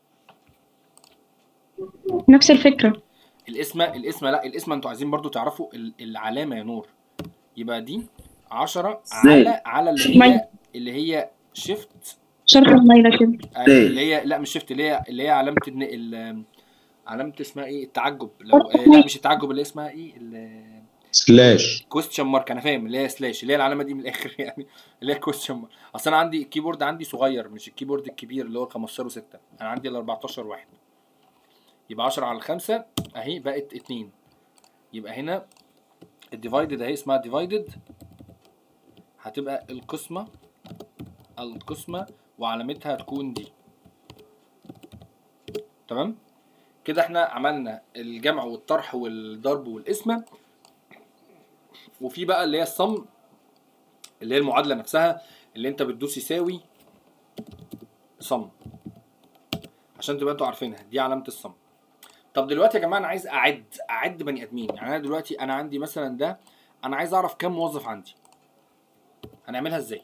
Speaker 10: نفس الفكرة
Speaker 1: الاسم الاسم لا الاسم انتوا عايزين برضو تعرفوا ال- العلامه يا نور يبقى دي 10
Speaker 8: ازاي؟
Speaker 1: على على اللي
Speaker 10: مي-
Speaker 1: هي اللي هي شيفت
Speaker 10: شركة مايلة كده
Speaker 8: ازاي؟
Speaker 1: اللي هي لا مش شيفت اللي هي اللي هي علامه الن- ال علامه اسمها ايه التعجب لو آه، لا مش التعجب اللي اسمها ايه ال-
Speaker 5: سلاش
Speaker 1: كويستشن مارك انا فاهم اللي هي سلاش اللي هي العلامه دي من الاخر يعني اللي هي كويستشن مارك اصل انا عندي الكيبورد عندي صغير مش الكيبورد الكبير اللي هو 15 و6 انا عندي ال 14 واحد يبقى 10 على 5 اهي بقت 2 يبقى هنا الديفايدد اهي اسمها ديفايدد هتبقى القسمه القسمه وعلامتها هتكون دي تمام كده احنا عملنا الجمع والطرح والضرب والقسمه وفي بقى اللي هي الصم اللي هي المعادله نفسها اللي انت بتدوس يساوي صم عشان تبقى انتوا عارفينها دي علامه الصم طب دلوقتي يا جماعه انا عايز اعد اعد بني ادمين يعني انا دلوقتي انا عندي مثلا ده انا عايز اعرف كام موظف عندي هنعملها ازاي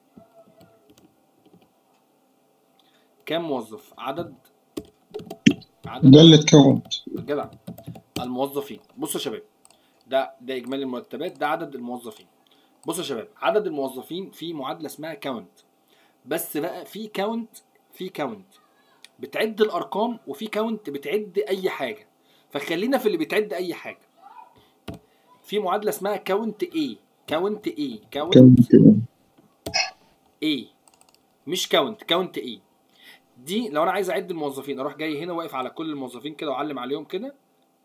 Speaker 1: كام موظف عدد عدد
Speaker 11: دالة كاونت
Speaker 1: جدع الموظفين بصوا يا شباب ده ده اجمالي المرتبات ده عدد الموظفين بصوا يا شباب عدد الموظفين في معادله اسمها كاونت بس بقى في كاونت في كاونت بتعد الارقام وفي كاونت بتعد اي حاجه فخلينا في اللي بتعد اي حاجه في معادله اسمها كاونت اي كاونت اي كاونت اي مش كاونت كاونت اي دي لو انا عايز اعد الموظفين اروح جاي هنا واقف على كل الموظفين كده واعلم عليهم كده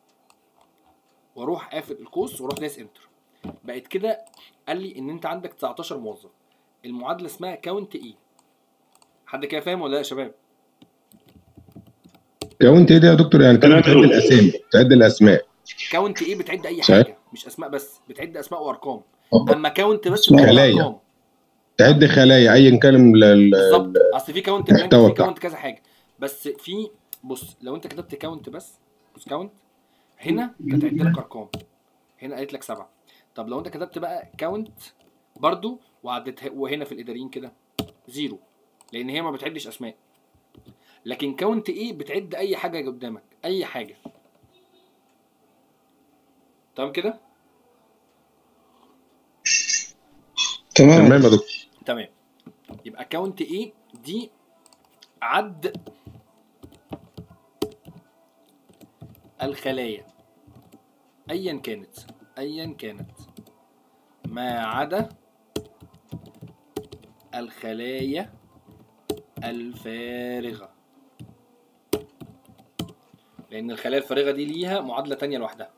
Speaker 1: واروح قافل القوس واروح دايس انتر بقت كده قال لي ان انت عندك 19 موظف المعادله اسمها كاونت اي حد كده فاهم ولا لا يا شباب
Speaker 5: كونت ايه ده يا دكتور يعني كده بتعد الاسامي بتعد الاسماء
Speaker 1: كاونت ايه بتعد اي
Speaker 5: صحيح.
Speaker 1: حاجه مش اسماء بس بتعد اسماء وارقام
Speaker 5: أه.
Speaker 1: اما كاونت بس
Speaker 5: اسماء
Speaker 1: بتعد
Speaker 5: خلايا.
Speaker 1: ارقام
Speaker 5: تعد خلايا ايا كان ال- ال-
Speaker 1: بالظبط اصل في كاونت بلانك
Speaker 5: المحتوى
Speaker 1: وفي
Speaker 5: بتاعها.
Speaker 1: كاونت كذا حاجه بس في بص لو انت كتبت كاونت بس بص كاونت هنا هتعد لك ارقام هنا قالت لك سبعه طب لو انت كتبت بقى كاونت برضو وعدتها وهنا في الاداريين كده زيرو لان هي ما بتعدش اسماء لكن كاونت ايه بتعد اي حاجه قدامك اي حاجه تمام كده
Speaker 5: تمام تمام يا دكتور
Speaker 1: تمام يبقى كاونت ايه دي عد الخلايا ايا كانت ايا كانت ما عدا الخلايا الفارغة لأن الخلايا الفارغة دي ليها معادلة تانية لوحدها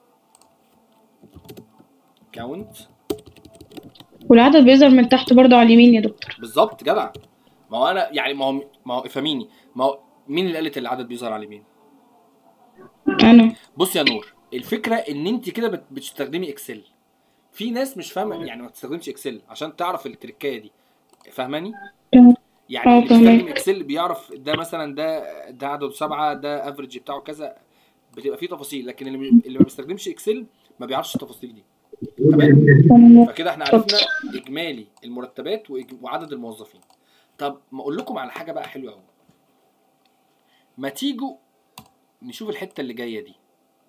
Speaker 1: كاونت
Speaker 10: والعدد بيظهر من تحت برضه على اليمين يا دكتور
Speaker 1: بالظبط جدع ما هو انا يعني ما هو ما هو افهميني ما هو مين اللي قالت العدد بيظهر على اليمين؟
Speaker 10: انا
Speaker 1: بص يا نور الفكره ان انت كده بت- بتستخدمي اكسل في ناس مش فاهمه يعني ما بتستخدمش اكسل عشان تعرف التركايه دي فاهماني
Speaker 10: تمام.
Speaker 1: يعني
Speaker 10: اه
Speaker 1: اللي بيستخدم
Speaker 10: فهمك.
Speaker 1: اكسل بيعرف ده مثلا ده ده عدد سبعه ده افريج بتاعه كذا بتبقى فيه تفاصيل لكن اللي بي- اللي ما بيستخدمش اكسل ما بيعرفش التفاصيل دي تمام فكده احنا عرفنا اجمالي المرتبات وإج- وعدد الموظفين طب ما اقول لكم على حاجه بقى حلوه قوي ما تيجوا نشوف الحته اللي جايه دي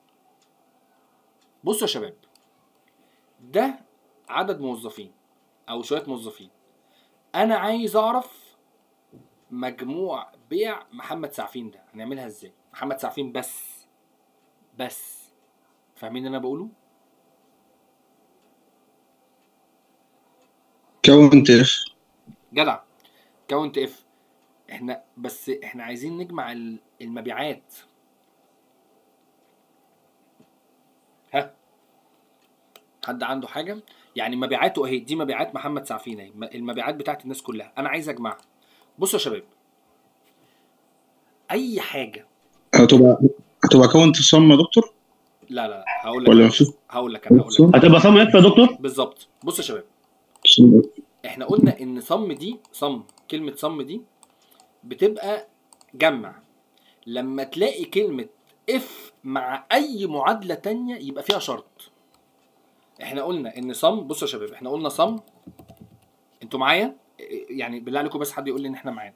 Speaker 1: بصوا يا شباب ده عدد موظفين او شويه موظفين انا عايز اعرف مجموع بيع محمد سعفين ده هنعملها ازاي محمد سعفين بس بس فاهمين اللي انا بقوله
Speaker 11: كونت اف
Speaker 1: جدع كاونت اف احنا بس احنا عايزين نجمع ال- المبيعات ها حد عنده حاجه يعني مبيعاته اهي دي مبيعات محمد سعفين اهي م- المبيعات بتاعت الناس كلها انا عايز اجمعها بصوا يا شباب اي حاجه
Speaker 11: هتبقى هتبقى كونت صم يا دكتور
Speaker 1: لا لا لا هقول لك
Speaker 11: ولا
Speaker 1: أنا.
Speaker 11: مكتوب
Speaker 1: هقول لك انا هقول لك
Speaker 3: هتبقى صم اف يا دكتور
Speaker 1: بالظبط بص يا شباب احنا قلنا ان صم دي صم كلمة صم دي بتبقى جمع لما تلاقي كلمة اف مع اي معادلة تانية يبقى فيها شرط احنا قلنا ان صم بصوا يا شباب احنا قلنا صم انتوا معايا يعني بالله عليكم بس حد يقول لي ان احنا معانا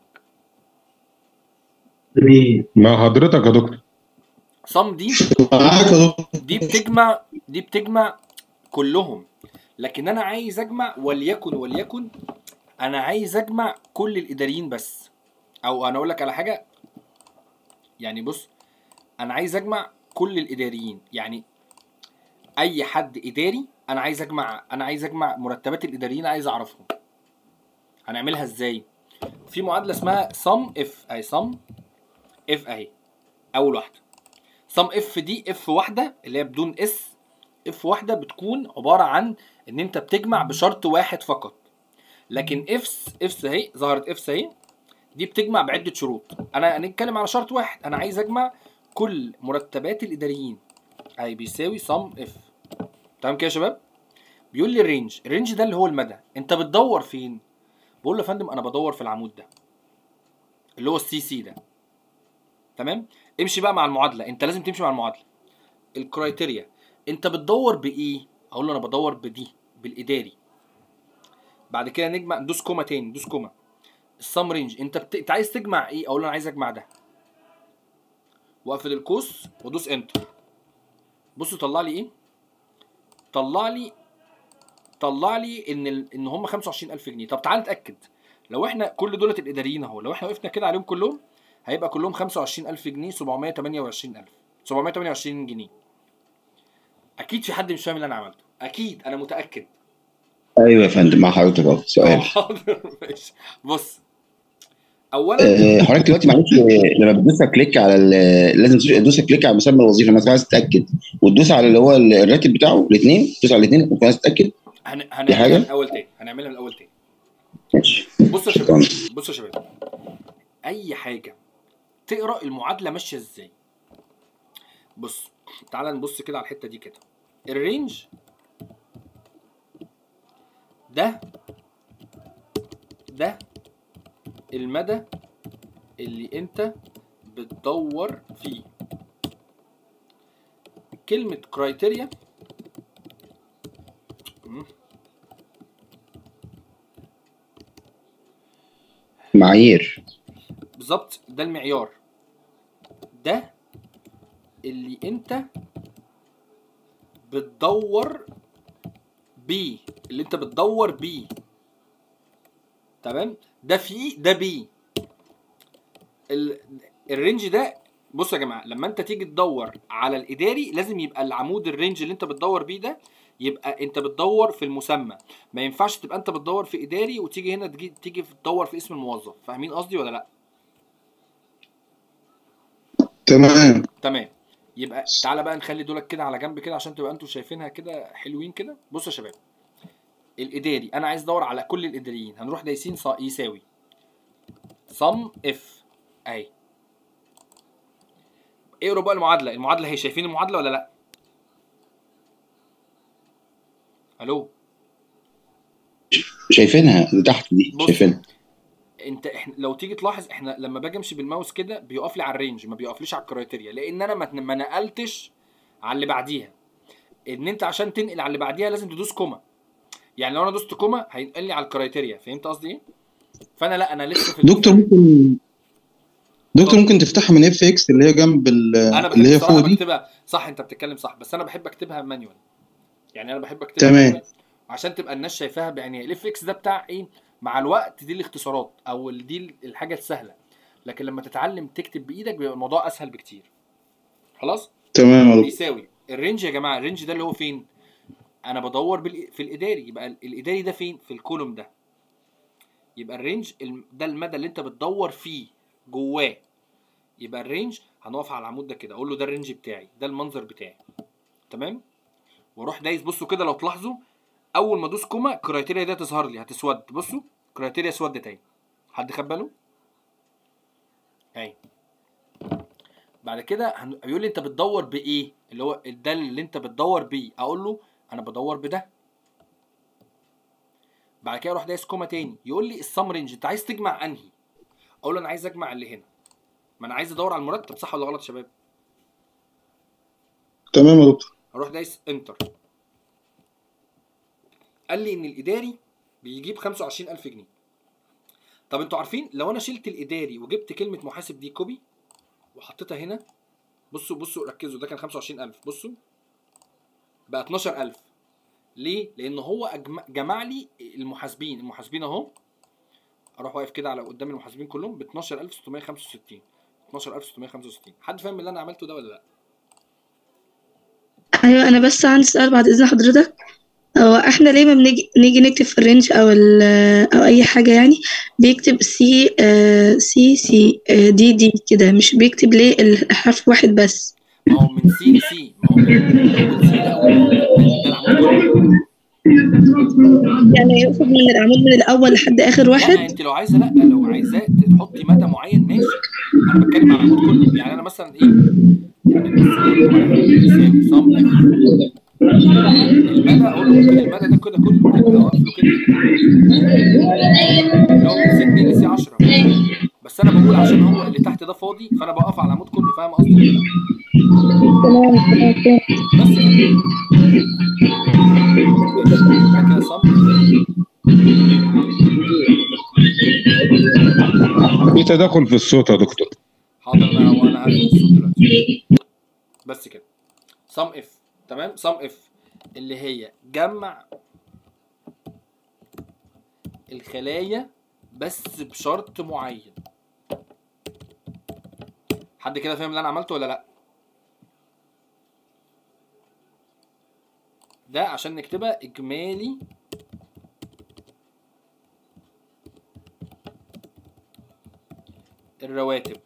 Speaker 5: مع حضرتك يا دكتور
Speaker 1: صم دي دي بتجمع دي بتجمع كلهم لكن انا عايز اجمع وليكن وليكن انا عايز اجمع كل الاداريين بس او انا اقول لك على حاجه يعني بص انا عايز اجمع كل الاداريين يعني اي حد اداري انا عايز اجمع انا عايز اجمع مرتبات الاداريين عايز اعرفهم هنعملها ازاي في معادله اسمها sum اف اهي sum اف اهي اول واحده sum اف دي اف واحده اللي هي بدون اس اف واحده بتكون عباره عن ان انت بتجمع بشرط واحد فقط لكن افس افس اهي ظهرت افس اهي دي بتجمع بعده شروط انا هنتكلم على شرط واحد انا عايز اجمع كل مرتبات الاداريين اهي بيساوي سم اف تمام كده يا شباب بيقول لي الرينج الرينج ده اللي هو المدى انت بتدور فين بقول له يا فندم انا بدور في العمود ده اللي هو السي سي ده تمام امشي بقى مع المعادله انت لازم تمشي مع المعادله الكرايتيريا انت بتدور بايه اقول له انا بدور بدي بالاداري بعد كده نجمع دوس كوما تاني دوس كوما السم رينج انت بت... انت عايز تجمع ايه اقول له انا عايز اجمع ده واقفل القوس وادوس انتر بصوا طلع لي ايه طلع لي طلع لي ان ال... ان هم 25000 جنيه طب تعال نتاكد لو احنا كل دولة الاداريين اهو لو احنا وقفنا كده عليهم كلهم هيبقى كلهم 25000 جنيه 728000 728 جنيه اكيد في حد مش فاهم اللي انا عملته اكيد انا متاكد
Speaker 12: ايوه يا فندم مع حضرتك اهو سؤال
Speaker 1: حاضر ماشي بص اولا
Speaker 12: آه، حضرتك دلوقتي معلش آه، لما بتدوس كليك على ال- لازم تدوس كليك على مسمى الوظيفه مثلا عايز تتاكد وتدوس على اللي هو الراتب بتاعه الاثنين تدوس على الاثنين وانت عايز تتاكد
Speaker 1: هن...
Speaker 12: دي
Speaker 1: هنعملها
Speaker 12: حاجة؟
Speaker 1: من الاول تاني هنعملها من الاول تاني
Speaker 12: ماشي
Speaker 1: بصوا يا شباب بصوا يا شباب اي حاجه تقرا المعادله ماشيه ازاي بص تعال نبص كده على الحته دي كده الرينج ده ده المدى اللي انت بتدور فيه كلمة كرايتيريا
Speaker 12: معايير
Speaker 1: بالظبط ده المعيار ده اللي انت بتدور بيه اللي انت بتدور بيه تمام ده فيه ده بيه ال... الرينج ده بصوا يا جماعه لما انت تيجي تدور على الاداري لازم يبقى العمود الرينج اللي انت بتدور بيه ده يبقى انت بتدور في المسمى ما ينفعش تبقى انت بتدور في اداري وتيجي هنا تجي تيجي تدور في اسم الموظف فاهمين قصدي ولا لا
Speaker 11: تمام
Speaker 1: تمام يبقى تعالى بقى نخلي دولك كده على جنب كده عشان تبقى انتوا شايفينها كده حلوين كده بصوا يا شباب الاداري انا عايز ادور على كل الاداريين هنروح دايسين صا- يساوي صم اف اهي اقروا بقى المعادله المعادله هي شايفين المعادله ولا لا الو
Speaker 12: شايفينها اللي تحت دي
Speaker 1: بص.
Speaker 12: شايفينها
Speaker 1: انت احنا لو تيجي تلاحظ احنا لما باجي امشي بالماوس كده بيقف لي على الرينج ما بيقفليش على الكرايتيريا لان انا ما ما نقلتش على اللي بعديها ان انت عشان تنقل على اللي بعديها لازم تدوس كوما يعني لو انا دوست كوما هينقل لي على الكرايتيريا فهمت قصدي ايه فانا لا انا لسه في
Speaker 11: دكتور ممكن دكتور ممكن تفتحها من اف اكس اللي هي جنب ال-
Speaker 1: انا بحب
Speaker 11: اللي هي
Speaker 1: الصراحه
Speaker 11: فوق دي
Speaker 1: بكتبها صح انت بتتكلم صح بس انا بحب اكتبها مانيوال يعني انا بحب اكتبها
Speaker 11: تمام.
Speaker 1: manual عشان تبقى الناس شايفاها بعينيها الاف اكس ده بتاع ايه مع الوقت دي الاختصارات او ال- دي الحاجه السهله لكن لما تتعلم تكتب بايدك بيبقى الموضوع اسهل بكتير خلاص
Speaker 11: تمام يا دكتور.
Speaker 1: بيساوي الرينج يا جماعه الرينج ده اللي هو فين انا بدور بال... في الاداري يبقى ال- الاداري ده فين في الكولوم ده يبقى الرينج الم- ده المدى اللي انت بتدور فيه جواه يبقى الرينج هنقف على العمود ده كده اقول له ده الرينج بتاعي ده المنظر بتاعي تمام واروح دايس بصوا كده لو تلاحظوا اول ما ادوس كوما الكرايتيريا دي هتظهر لي هتسود بصوا كرايتيريا اسودت اهي حد خد باله اهي بعد كده هن- بيقول لي انت بتدور بايه اللي هو ده اللي انت بتدور بيه اقول له انا بدور بده بعد كده اروح دايس كوما تاني يقول لي السم رينج انت عايز تجمع انهي اقول له انا عايز اجمع اللي هنا ما انا عايز ادور على المرتب صح ولا غلط يا شباب
Speaker 11: تمام يا دكتور
Speaker 1: اروح دايس انتر قال لي ان الاداري بيجيب 25000 جنيه طب انتوا عارفين لو انا شلت الاداري وجبت كلمه محاسب دي كوبي وحطيتها هنا بصوا بصوا ركزوا ده كان 25000 بصوا بقى 12000 ليه لان هو أجمع جمع لي المحاسبين المحاسبين اهو اروح واقف كده على قدام المحاسبين كلهم ب 12665 12665 حد فاهم اللي انا عملته ده ولا لا
Speaker 6: ايوه انا بس عندي سؤال بعد اذن حضرتك هو احنا ليه ما بنيجي نيجي نكتب في الرينج او ال او اي حاجه يعني بيكتب سي آه سي سي آه دي دي كده مش بيكتب ليه الحرف واحد بس
Speaker 1: ما هو من سي لسي ما هو من اول سي لاول ده العمود كله
Speaker 6: يعني يقصد من العمود من الاول لحد اخر
Speaker 1: لا
Speaker 6: واحد
Speaker 1: انت لو عايزه لا لو عايزاه تحطي مدى معين ماشي انا بتكلم على العمود كله يعني انا مثلا ايه يعني مثلا يساوي صم المدى اقول له ممكن المدى ده كده كله كده اوقف له كده لو من سي 2 لسي 10 بس انا بقول عشان هو اللي تحت ده فاضي فانا بقف على العمود كله فاهم قصدي ولا لا؟
Speaker 6: تمام تمام
Speaker 1: بس كده بعد كده صم
Speaker 5: في تدخل في الصوت يا دكتور
Speaker 1: حاضر انا وانا هقفل الصوت دلوقتي بس كده سم اف تمام سم اف اللي هي جمع الخلايا بس بشرط معين حد كده فاهم اللي انا عملته ولا لا ده عشان نكتبها اجمالي الرواتب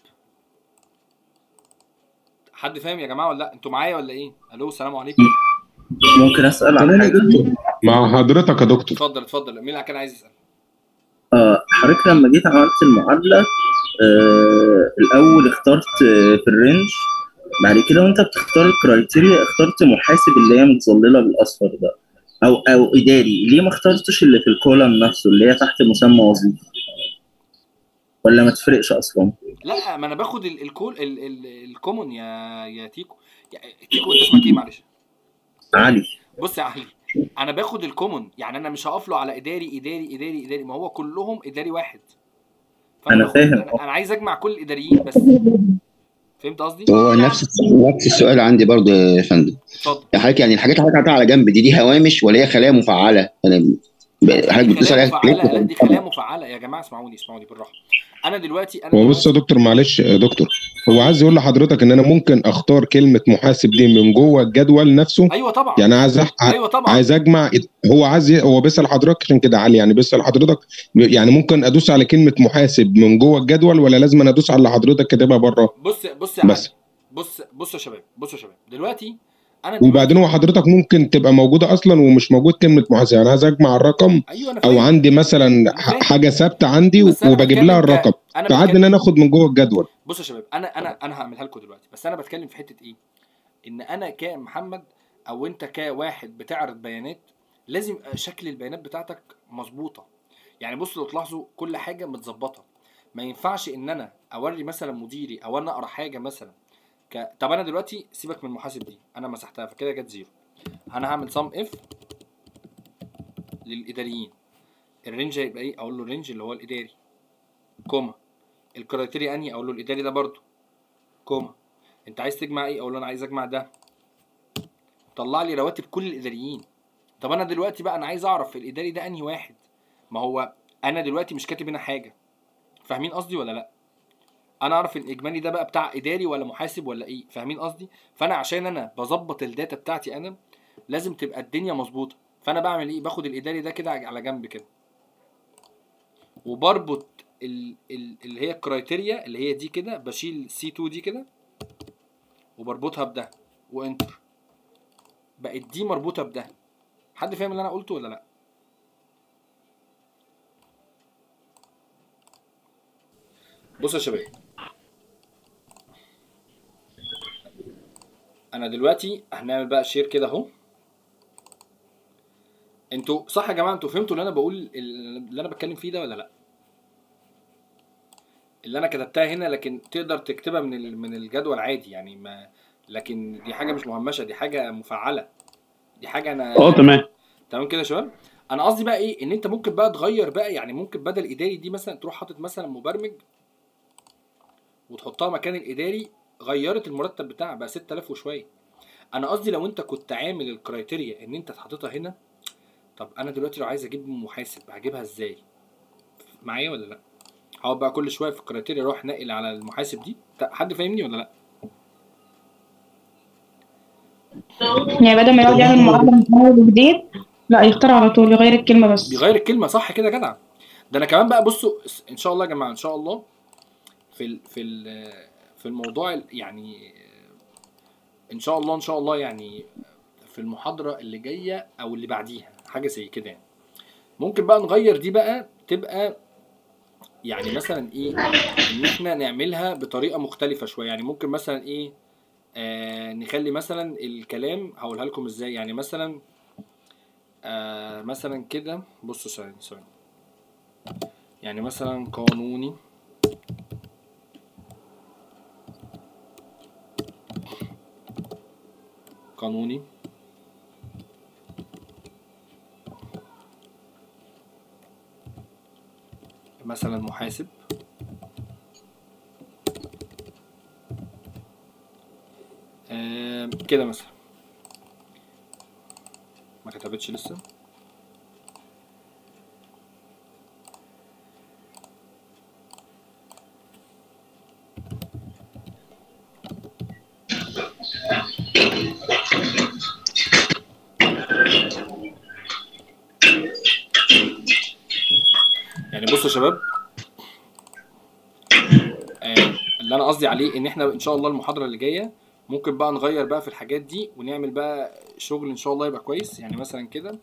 Speaker 1: حد فاهم يا جماعه ولا لا انتوا معايا ولا ايه الو السلام عليكم
Speaker 8: ممكن اسال عن حاجه
Speaker 5: مع حضرتك يا دكتور
Speaker 1: اتفضل اتفضل مين اللي كان عايز يسال
Speaker 8: آه حضرتك لما جيت عملت المعادله آه الاول اخترت آه في الرينج بعد كده وانت بتختار الكرايتيريا اخترت محاسب اللي هي متظلله بالاصفر ده او او اداري ليه ما اخترتش اللي في الكولم نفسه اللي هي تحت مسمى وظيفي ولا ما تفرقش اصلا
Speaker 1: لا ما انا باخد ال- الكول ال- ال- الكومون يا يا تيكو يا تيكو انت اسمك ايه معلش
Speaker 8: علي
Speaker 1: بص يا علي انا باخد الكومون يعني انا مش هقف له على اداري اداري اداري اداري ما هو كلهم اداري واحد فانا
Speaker 8: أنا
Speaker 1: باخد
Speaker 8: فاهم.
Speaker 1: انا أنا عايز اجمع كل الاداريين بس فهمت قصدي؟
Speaker 12: هو نفس نفس السؤال عندي برضه يا فندم
Speaker 1: اتفضل
Speaker 12: يا حضرتك يعني الحاجات اللي حضرتك حاططها على جنب دي دي هوامش ولا هي خلايا مفعله؟ انا ب- حضرتك بتدوس
Speaker 1: خلايا
Speaker 12: عليها
Speaker 1: مفعله لا
Speaker 12: كليك
Speaker 1: دي خلايا مفعله يا جماعه اسمعوني اسمعوني بالراحه انا دلوقتي انا
Speaker 5: هو بص يا دكتور معلش يا دكتور هو عايز يقول لحضرتك ان انا ممكن اختار كلمه محاسب دي من جوه الجدول نفسه
Speaker 1: ايوه طبعا
Speaker 5: يعني عايز أح...
Speaker 1: ايوه طبعا
Speaker 5: عايز اجمع هو عايز ي... هو بيسال حضرتك عشان كده علي يعني بيسال حضرتك يعني ممكن ادوس على كلمه محاسب من جوه الجدول ولا لازم أنا ادوس على اللي حضرتك كاتبها بره
Speaker 1: بص بص يا علي
Speaker 5: بس
Speaker 1: بص بص يا شباب بص يا شباب دلوقتي انا دلوقتي
Speaker 5: وبعدين هو حضرتك ممكن تبقى موجوده اصلا ومش موجود كلمه محاسب يعني عايز اجمع الرقم
Speaker 1: ايوه انا
Speaker 5: او
Speaker 1: فاهم
Speaker 5: عندي مثلا
Speaker 1: انا
Speaker 5: ح-
Speaker 1: فاهم
Speaker 5: حاجه ثابته عندي
Speaker 1: بس انا
Speaker 5: وبجيب لها
Speaker 1: بتكلم ك
Speaker 5: الرقم
Speaker 1: انا
Speaker 5: فعادي ان
Speaker 1: بتكلم
Speaker 5: انا اخد من جوه الجدول
Speaker 1: بص يا شباب انا انا انا هعملها لكم دلوقتي بس انا بتكلم في حته ايه ان انا كمحمد او انت كواحد بتعرض بيانات لازم يبقى شكل البيانات بتاعتك مظبوطه يعني بص لو تلاحظوا كل حاجه متظبطه ما ينفعش ان انا اوري مثلا مديري او انا اقرا حاجه مثلا ك... طب انا دلوقتي سيبك من المحاسب دي انا مسحتها فكده جت زيرو انا هعمل سم اف للاداريين الرينج هيبقى ايه اقول له الرينج اللي هو الاداري كوما الكرايتيريا انهي اقول له الاداري ده برضو كوما انت عايز تجمع ايه اقول له انا عايز اجمع ده طلع لي رواتب كل الاداريين طب انا دلوقتي بقى انا عايز اعرف الاداري ده انهي واحد ما هو انا دلوقتي مش كاتب هنا حاجه فاهمين قصدي ولا لا انا اعرف الاجمالي ده بقى بتاع اداري ولا محاسب ولا ايه فاهمين قصدي فانا عشان انا بظبط الداتا بتاعتي انا لازم تبقى الدنيا مظبوطه فانا بعمل ايه باخد الاداري ده كده على جنب كده وبربط ال ال اللي هي الكرايتيريا اللي هي دي كده بشيل سي 2 دي كده وبربطها بده وانتر بقت دي مربوطه بده حد فاهم اللي انا قلته ولا لا بصوا يا شباب انا دلوقتي هنعمل بقى شير كده اهو انتوا صح يا جماعه انتوا فهمتوا اللي انا بقول اللي انا بتكلم فيه ده ولا لا اللي انا كتبتها هنا لكن تقدر تكتبها من ال- من الجدول عادي يعني ما لكن دي حاجه مش مهمشه دي حاجه مفعله دي حاجه انا
Speaker 3: اه تمام
Speaker 1: تمام كده يا شباب انا قصدي بقى ايه ان انت ممكن بقى تغير بقى يعني ممكن بدل اداري دي مثلا تروح حاطط مثلا مبرمج وتحطها مكان الاداري غيرت المرتب بتاعها بقى 6000 وشويه انا قصدي لو انت كنت عامل الكرايتيريا ان انت حاططها هنا طب انا دلوقتي لو عايز اجيب محاسب هجيبها ازاي معايا ولا لا هقعد بقى كل شويه في الكرايتيريا اروح ناقل على المحاسب دي ت- حد فاهمني ولا لا
Speaker 13: يعني بدل ما يقعد يعمل معادلة من أول وجديد لا يختار على طول يغير الكلمة بس
Speaker 1: بيغير الكلمه صح كده يا جدع ده انا كمان بقى بصوا ان شاء الله يا جماعه ان شاء الله في ال في ال في الموضوع ال- يعني ان شاء الله ان شاء الله يعني في المحاضره اللي جايه او اللي بعديها حاجه زي كده يعني ممكن بقى نغير دي بقى تبقى يعني مثلا ايه ان احنا نعملها بطريقه مختلفه شويه يعني ممكن مثلا ايه آه نخلي مثلا الكلام هقولها لكم ازاي يعني مثلا آه مثلا كده بصوا ثواني ثواني يعني مثلا قانوني قانوني مثلا محاسب آه كده مثلا ما كتبتش لسه يعني بصوا يا شباب آه اللي انا قصدي عليه ان احنا ان شاء الله المحاضره اللي جايه ممكن بقى نغير بقى في الحاجات دي ونعمل بقى شغل ان شاء الله يبقى كويس يعني مثلا كده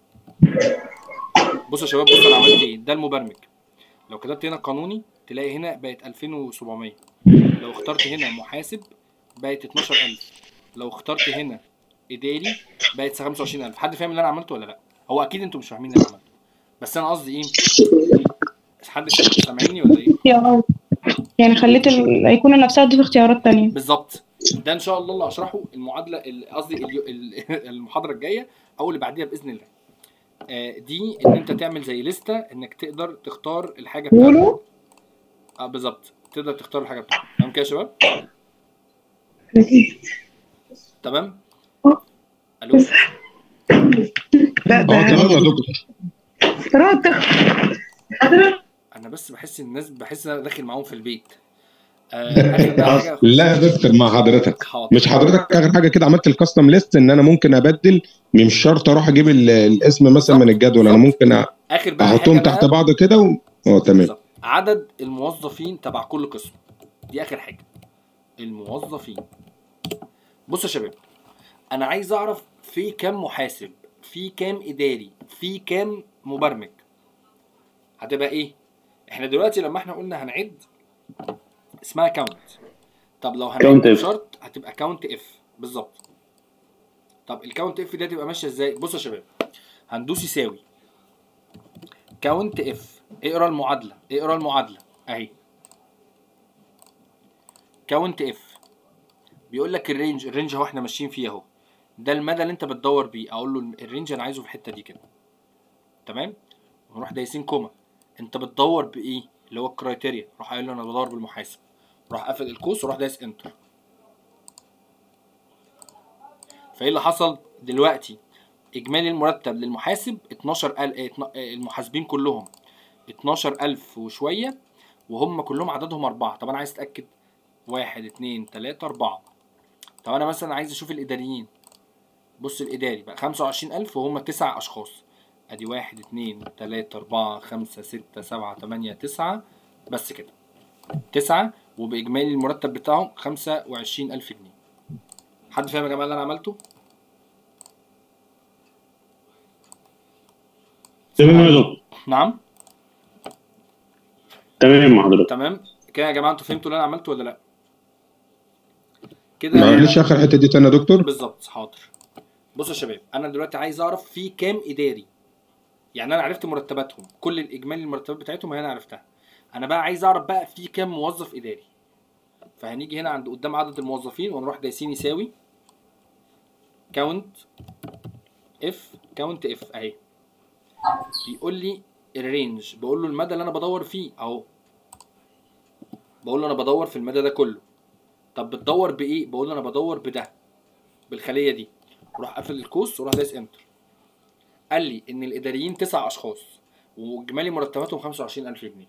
Speaker 1: بصوا يا شباب بصوا انا عملت ايه ده المبرمج لو كتبت هنا قانوني تلاقي هنا بقت 2700 لو اخترت هنا محاسب بقت 12000 لو اخترت هنا اداري بقت 25000 حد فاهم اللي انا عملته ولا لا هو اكيد انتوا مش فاهمين اللي انا عملته بس انا قصدي ايه حد سامعني ولا ايه
Speaker 13: اختيارات يعني خليت الأيقونة نفسها تضيف اختيارات تانية
Speaker 1: بالظبط ده ان شاء الله اللي هشرحه المعادله ال- قصدي اليو- ال- المحاضره الجايه او اللي بعديها باذن الله آه، دي ان انت تعمل زي لسته انك تقدر تختار الحاجه بتاعتك اه بالظبط تقدر تختار الحاجه بتاعتك تمام كده يا شباب تمام الو
Speaker 11: اه تمام يا دكتور
Speaker 1: انا بس بحس الناس بحس ان انا داخل معاهم في البيت آه، آخر بقى حاجه
Speaker 5: لا يا دكتور مع حضرتك
Speaker 1: حاضر.
Speaker 5: مش حضرتك اخر حاجه كده عملت الكاستم ليست ان انا ممكن ابدل مش شرط اروح اجيب ال- الاسم مثلا من الجدول انا ممكن أ-
Speaker 1: اخر بقى
Speaker 5: احطهم
Speaker 1: حاجه
Speaker 5: تحت
Speaker 1: بقى
Speaker 5: بعض كده و... اه تمام
Speaker 1: عدد الموظفين تبع كل قسم دي اخر حاجه الموظفين بص يا شباب انا عايز اعرف في كام محاسب في كام اداري في كام مبرمج هتبقى ايه احنا دلوقتي لما احنا قلنا هنعد اسمها كاونت طب لو هنعد
Speaker 3: Count F.
Speaker 1: بشرط هتبقى كاونت اف بالظبط طب الكاونت اف دي هتبقى ماشيه ازاي بصوا يا شباب هندوس يساوي كاونت اف اقرا المعادله اقرا المعادله اهي كاونت اف بيقول لك الرينج الرينج اهو احنا ماشيين فيه اهو ده المدى اللي انت بتدور بيه اقول له الرينج انا عايزه في الحته دي كده تمام ونروح دايسين كوما انت بتدور بايه اللي هو الكرايتيريا روح قايل له انا بدور بالمحاسب روح قافل القوس وروح دايس انتر فايه اللي حصل دلوقتي اجمالي المرتب للمحاسب 12 المحاسبين كلهم 12000 وشويه وهم كلهم عددهم اربعه طب انا عايز اتاكد واحد اتنين تلاته اربعه طب انا مثلا عايز اشوف الاداريين بص الاداري بقى 25000 وهم تسع اشخاص ادي واحد اتنين تلاته اربعه خمسه سته سبعه تمانيه تسعه بس كده تسعه وباجمالي المرتب بتاعهم 25000 جنيه حد فاهم يا جماعه اللي انا عملته؟
Speaker 3: تمام يا دكتور
Speaker 1: نعم
Speaker 3: تمام مع حضرتك
Speaker 1: تمام كده يا جماعه انتوا فهمتوا اللي انا عملته ولا لا؟ كده
Speaker 5: معلش اخر حته دي تاني يا دكتور
Speaker 1: بالظبط حاضر بصوا يا شباب انا دلوقتي عايز اعرف في كام اداري يعني انا عرفت مرتباتهم كل الاجمالي المرتبات بتاعتهم انا عرفتها انا بقى عايز اعرف بقى في كام موظف اداري فهنيجي هنا عند قدام عدد الموظفين ونروح دايسين يساوي كاونت اف كاونت اف اهي بيقول لي الرينج بقول له المدى اللي انا بدور فيه اهو بقول له انا بدور في المدى ده كله طب بتدور بايه بقول له انا بدور بده بالخليه دي وراح قافل القوس وراح دايس انتر قال لي ان الاداريين تسع اشخاص واجمالي مرتباتهم 25000 جنيه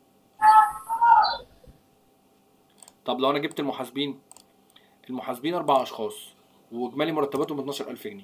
Speaker 1: طب لو انا جبت المحاسبين المحاسبين اربع اشخاص واجمالي مرتباتهم 12000 جنيه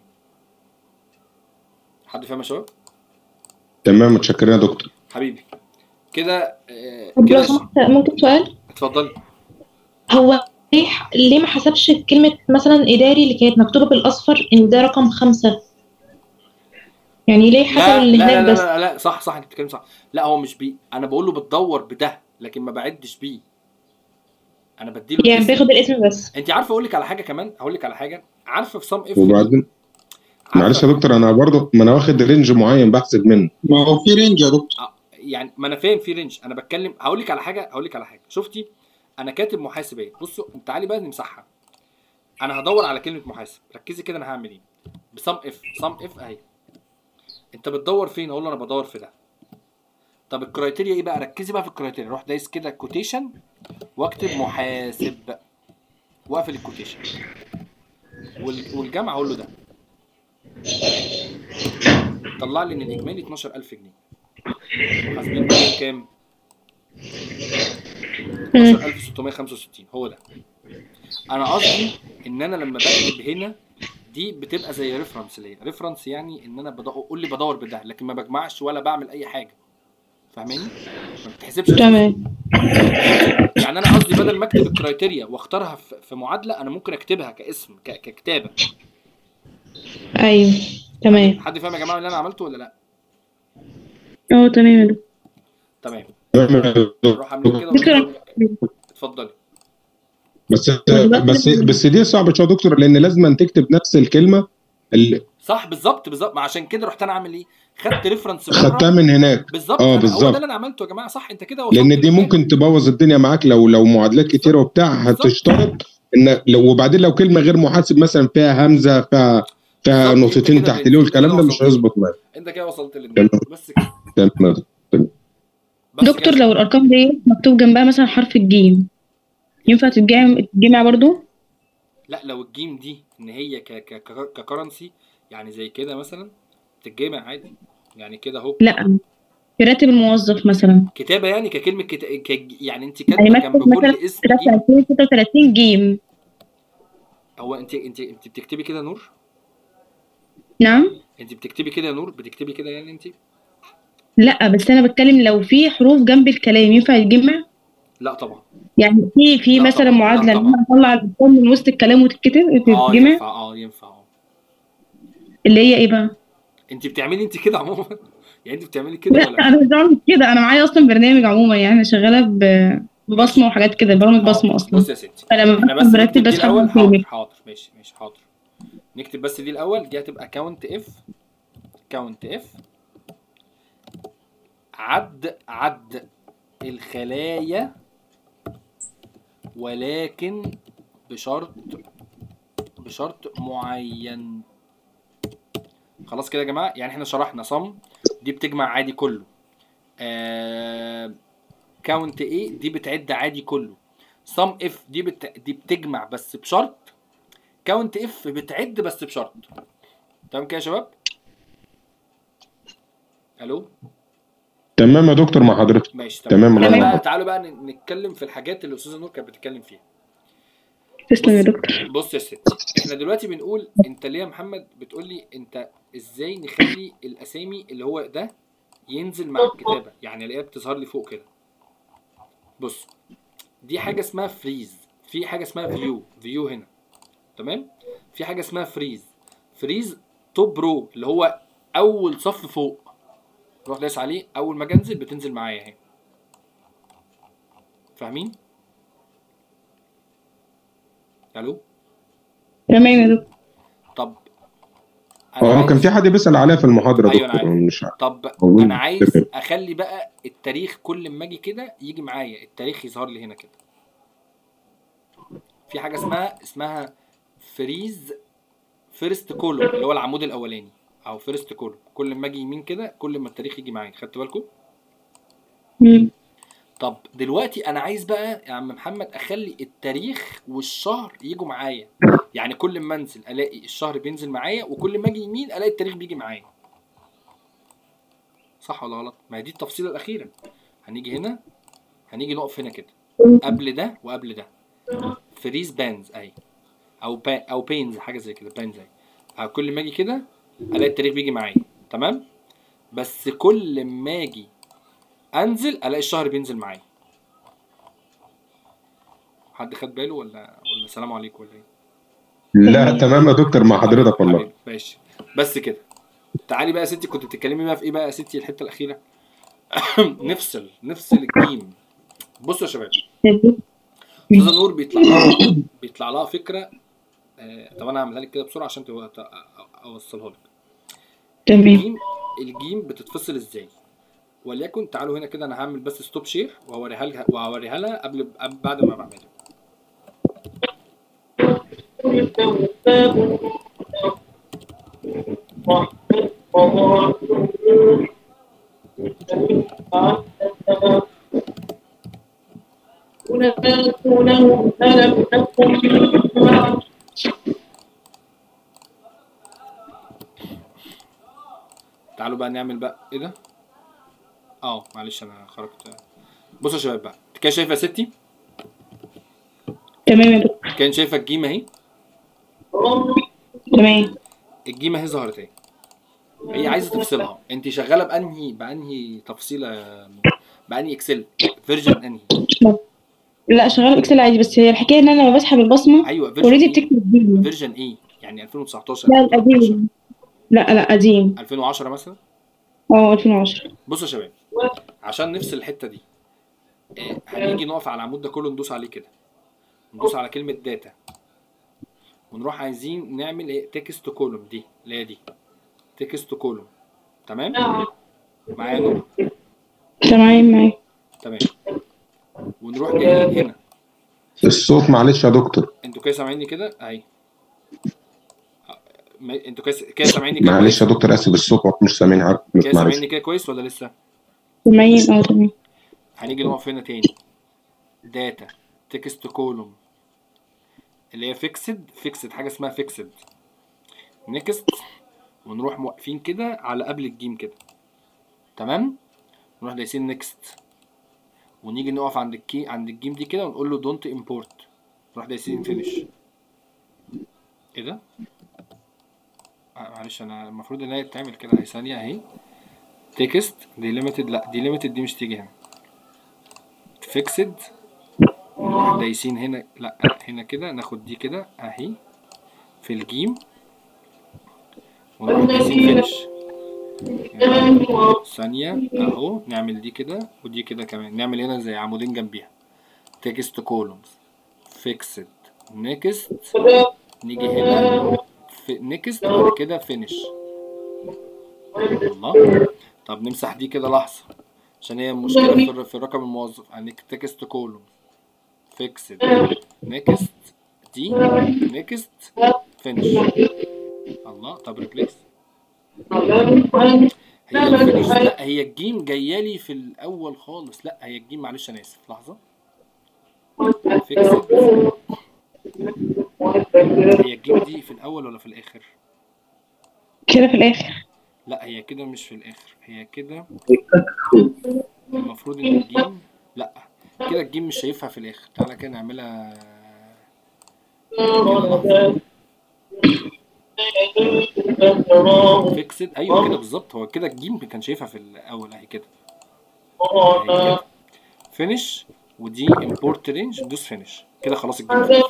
Speaker 1: حد فاهم يا شباب
Speaker 5: تمام متشكرين يا دكتور
Speaker 1: حبيبي كده آه،
Speaker 13: طب لو
Speaker 1: كده
Speaker 13: سمحت ممكن سؤال
Speaker 1: اتفضلي
Speaker 13: هو ليه ليه ما حسبش كلمة مثلا إداري اللي كانت مكتوبة بالأصفر إن ده رقم خمسة يعني ليه حسب
Speaker 1: لا
Speaker 13: اللي
Speaker 1: لا
Speaker 13: هناك
Speaker 1: لا,
Speaker 13: بس
Speaker 1: لا, لا صح صح انت بتتكلم صح لا هو مش بي انا بقول له بتدور بده لكن ما بعدش بيه انا بديله
Speaker 13: يعني
Speaker 1: الاسم.
Speaker 13: بياخد الاسم بس
Speaker 1: انت عارفه اقول لك على حاجه كمان هقول لك على حاجه عارفه في صم اف
Speaker 5: وبعدين معلش يا دكتور انا برضه ما انا واخد رينج معين بحسب منه
Speaker 11: ما هو في رينج يا دكتور
Speaker 1: يعني ما انا فاهم في رينج انا بتكلم هقول لك على حاجه هقول لك على حاجه شفتي انا كاتب محاسب ايه بصوا تعالي بقى نمسحها انا هدور على كلمه محاسب ركزي كده انا هعمل ايه بصم اف صم اف اهي انت بتدور فين اقول له انا بدور في ده طب الكرايتيريا ايه بقى ركزي بقى في الكرايتيريا روح دايس كده كوتيشن واكتب محاسب واقفل الكوتيشن وال- والجمع اقول له ده طلع لي ان الاجمالي 12000 جنيه محاسبين بقى كام 12665 هو ده انا قصدي ان انا لما بكتب هنا دي بتبقى زي ريفرنس ليا ريفرنس يعني ان انا بدور قول لي بدور بده لكن ما بجمعش ولا بعمل اي حاجه فاهماني ما بتحسبش
Speaker 10: تمام
Speaker 1: يعني انا قصدي بدل ما اكتب الكرايتيريا واختارها في في معادله انا ممكن اكتبها كاسم ك- ككتابه
Speaker 13: ايوه تمام
Speaker 1: حد فاهم يا جماعه اللي انا عملته ولا لا
Speaker 6: اه تمام يا دكتور
Speaker 1: تمام
Speaker 5: تمام.
Speaker 1: نروح عاملين كده
Speaker 6: دكتور
Speaker 1: ونقول- اتفضلي
Speaker 5: بس بس بس دي صعبه شويه يا دكتور لان لازم تكتب نفس الكلمه اللي
Speaker 1: صح بالظبط بالظبط ما عشان كده رحت انا اعمل ايه خدت ريفرنس
Speaker 5: خدتها من هناك
Speaker 1: بالظبط
Speaker 5: اه
Speaker 1: أنا- هو ده
Speaker 5: بالظبط
Speaker 1: اللي انا عملته يا جماعه صح انت كده وصلت
Speaker 5: لان دي ممكن تبوظ الدنيا معاك لو لو معادلات كتيره وبتاع هتشترط ان لو وبعدين لو كلمه غير محاسب مثلا فيها همزه فيها فيها نقطتين تحت ليه والكلام ده مش هيظبط معاك
Speaker 1: انت كده وصلت للنقطه
Speaker 5: تمام
Speaker 1: بس كده
Speaker 5: تمام تمام.
Speaker 10: دكتور لو الارقام دي مكتوب جنبها مثلا حرف الجيم ينفع تتجمع تتجمع برضو
Speaker 1: لا لو الجيم دي ان هي ك ك ك- ككرنسي يعني زي كده مثلا تتجمع عادي يعني كده اهو
Speaker 10: لا في راتب الموظف مثلا
Speaker 1: كتابه يعني ككلمه كتا... ك... يعني انت
Speaker 10: يعني
Speaker 1: كاتبه
Speaker 10: مكتوب
Speaker 1: جنب
Speaker 10: مثلا
Speaker 1: كل اسم جيم
Speaker 10: 33 36 جيم
Speaker 1: هو انت انت انت بتكتبي كده نور
Speaker 10: نعم
Speaker 1: انت بتكتبي كده يا نور بتكتبي كده يعني انت
Speaker 10: لا بس انا بتكلم لو في حروف جنب الكلام ينفع يتجمع
Speaker 1: لا طبعا
Speaker 10: يعني في في مثلا معادله ان انا اطلع الارقام من وسط الكلام وتتكتب
Speaker 1: اه
Speaker 10: تتجمع
Speaker 1: ينفع اه ينفع اه
Speaker 10: اللي هي ايه بقى
Speaker 1: انت بتعملي انت كده عموما يعني انت بتعملي كده
Speaker 10: لا
Speaker 1: ولا
Speaker 10: انا مش بعمل كده انا معايا اصلا برنامج عموما يعني انا شغاله ب- ببصمه وحاجات كده برامج بصمه اصلا
Speaker 1: بص يا ستي
Speaker 10: فلما
Speaker 1: احنا بس
Speaker 10: بكتب
Speaker 1: نكتب
Speaker 10: برتب
Speaker 1: دي
Speaker 10: بس
Speaker 1: الاول
Speaker 10: حرف
Speaker 1: حاضر
Speaker 10: الكلمة.
Speaker 1: حاضر ماشي ماشي حاضر نكتب بس دي الاول دي هتبقى كاونت اف كاونت اف عد عد الخلايا ولكن بشرط بشرط معين خلاص كده يا جماعه يعني احنا شرحنا صم دي بتجمع عادي كله آه كاونت ايه دي بتعد عادي كله صم اف دي بت... دي بتجمع بس بشرط كاونت اف بتعد بس بشرط تمام كده يا شباب الو
Speaker 5: تمام يا دكتور مع حضرتك
Speaker 1: ماشي
Speaker 5: تمام الله
Speaker 1: تعالوا
Speaker 5: ينور.
Speaker 1: بقى تعالوا بقى ن- نتكلم في الحاجات اللي الاستاذه نور كانت بتتكلم فيها
Speaker 10: تسلم يا دكتور
Speaker 1: بص يا ستي احنا دلوقتي بنقول انت ليه يا محمد بتقول لي انت ازاي نخلي الاسامي اللي هو ده ينزل مع الكتابه يعني الاقيها بتظهر لي فوق كده بص دي حاجه اسمها فريز في حاجه اسمها فيو فيو هنا تمام في حاجه اسمها فريز فريز توب رو اللي هو اول صف فوق روح دايس عليه اول ما اجي انزل بتنزل معايا اهي فاهمين الو
Speaker 10: تمام يا دكتور
Speaker 1: طب
Speaker 5: اه كان في حد بيسأل عليها في المحاضرة
Speaker 1: ايوه انا
Speaker 5: دكتور
Speaker 1: عارف
Speaker 5: مش عارف
Speaker 1: طب
Speaker 5: موجود
Speaker 1: انا عايز
Speaker 5: كده.
Speaker 1: اخلي بقى التاريخ كل ما اجي كده يجي معايا التاريخ يظهر لي هنا كده في حاجه اسمها اسمها فريز فيرست كولوم اللي هو العمود الاولاني او فيرست كولوم كل ما اجي يمين كده كل ما التاريخ يجي معايا خدت بالكم طب دلوقتي انا عايز بقى يا عم محمد اخلي التاريخ والشهر يجوا معايا يعني كل ما انزل الاقي الشهر بينزل معايا وكل ما اجي يمين الاقي التاريخ بيجي معايا صح ولا غلط ما هي دي التفصيله الاخيره هنيجي هنا هنيجي نقف هنا كده قبل ده وقبل ده فريز بانز اهي او با او بينز حاجه زي كده بانز اهي أو كل ما اجي كده الاقي التاريخ بيجي معايا تمام بس كل ما اجي انزل الاقي الشهر بينزل معايا حد خد باله ولا ولا سلام عليكم ولا ايه
Speaker 5: لا تمام يا دكتور مع حضرتك والله
Speaker 1: ماشي بس كده تعالي بقى يا ستي كنت بتتكلمي بقى في ايه بقى يا ستي الحته الاخيره نفصل نفصل الجيم بصوا يا شباب استاذه نور بيطلع لها بيطلع لها فكره آه طب انا هعملها لك كده بسرعه عشان تبقى ت- أ- اوصلها لك
Speaker 10: تمام
Speaker 1: الجيم الجيم بتتفصل ازاي وليكن تعالوا هنا كده انا هعمل بس ستوب شير وهوريها لها وهوريها لها قبل قبل- بعد ما بعملها تعالوا بقى نعمل بقى ايه ده اه معلش انا خرجت بصوا يا شباب بقى انت كده شايفه يا ستي
Speaker 10: تمام يا دكتور
Speaker 1: كان شايفه الجيم اهي
Speaker 10: تمام
Speaker 1: الجيم اهي ظهرت اهي هي عايزه تفصلها انت شغاله بانهي بانهي تفصيله يا نور؟ بانهي اكسل فيرجن انهي
Speaker 13: لا شغال اكسل عادي بس هي الحكايه ان انا لما بسحب البصمه
Speaker 1: ايوه
Speaker 13: اوريدي
Speaker 1: فيرجن
Speaker 13: بتكتب دي
Speaker 1: فيرجن ايه يعني 2019
Speaker 13: لا القديم لا لا قديم
Speaker 1: 2010 مثلا
Speaker 13: اه 2010
Speaker 1: بصوا يا شباب عشان نفصل الحته دي آه، هنيجي نقف على العمود ده كله ندوس عليه كده ندوس على كلمه داتا ونروح عايزين نعمل ايه تكست كولوم دي اللي هي دي تكست كولوم تمام معايا نور
Speaker 13: تمام معاك
Speaker 1: تمام ونروح جايين هنا
Speaker 5: الصوت معلش يا دكتور
Speaker 1: انتوا كده سامعيني كده اهي ما- انتوا كده كده سامعيني كده
Speaker 5: معلش
Speaker 1: كويس
Speaker 5: يا دكتور اسف الصوت مش سامعين عارف
Speaker 1: كده
Speaker 5: معلش
Speaker 1: سامعيني كده كويس ولا لسه
Speaker 13: سامعين اه تمام
Speaker 1: هنيجي نقف هنا تاني داتا تكست كولوم اللي هي فيكسد فيكسد حاجه اسمها فيكسد نيكست ونروح موقفين كده على قبل الجيم كده تمام نروح دايسين نيكست ونيجي نقف عند الكي عند الجيم دي كده ونقول له دونت امبورت نروح دايسين فينيش ايه ده آه، معلش انا المفروض ان هي تتعمل كده اهي ثانيه اهي تكست دي ليميتد لا دي ليميتد دي مش تيجي هنا فيكسد ونروح دايسين هنا لا هنا كده ناخد دي كده اهي في الجيم ونروح دايسين فينش ثانية اهو نعمل دي كده ودي كده كمان نعمل هنا زي عمودين جنبيها تكست كولومز فيكسد نيكست نيجي هنا في نيكست وبعد كده فينش الله طب نمسح دي كده لحظة عشان هي مشكلة في, الر- في الرقم الموظف يعني تكست كولوم فيكسد نيكست دي نيكست فينش الله طب ريبليس هي الفينش لا هي الجيم جايه لي في الاول خالص لا هي الجيم معلش انا اسف لحظه فيكسد هي الجيم دي في الاول ولا في الاخر
Speaker 13: كده في الاخر
Speaker 1: لا هي كده مش في الاخر هي كده المفروض ان الجيم لا كده الجيم مش شايفها في الاخر تعالى كده نعملها فيكسد ايوه كده بالظبط هو كده الجيم كان شايفها في الاول اهي كده اهي كده فينش ودي امبورت رينج دوس فينش كده خلاص الجيم اختفت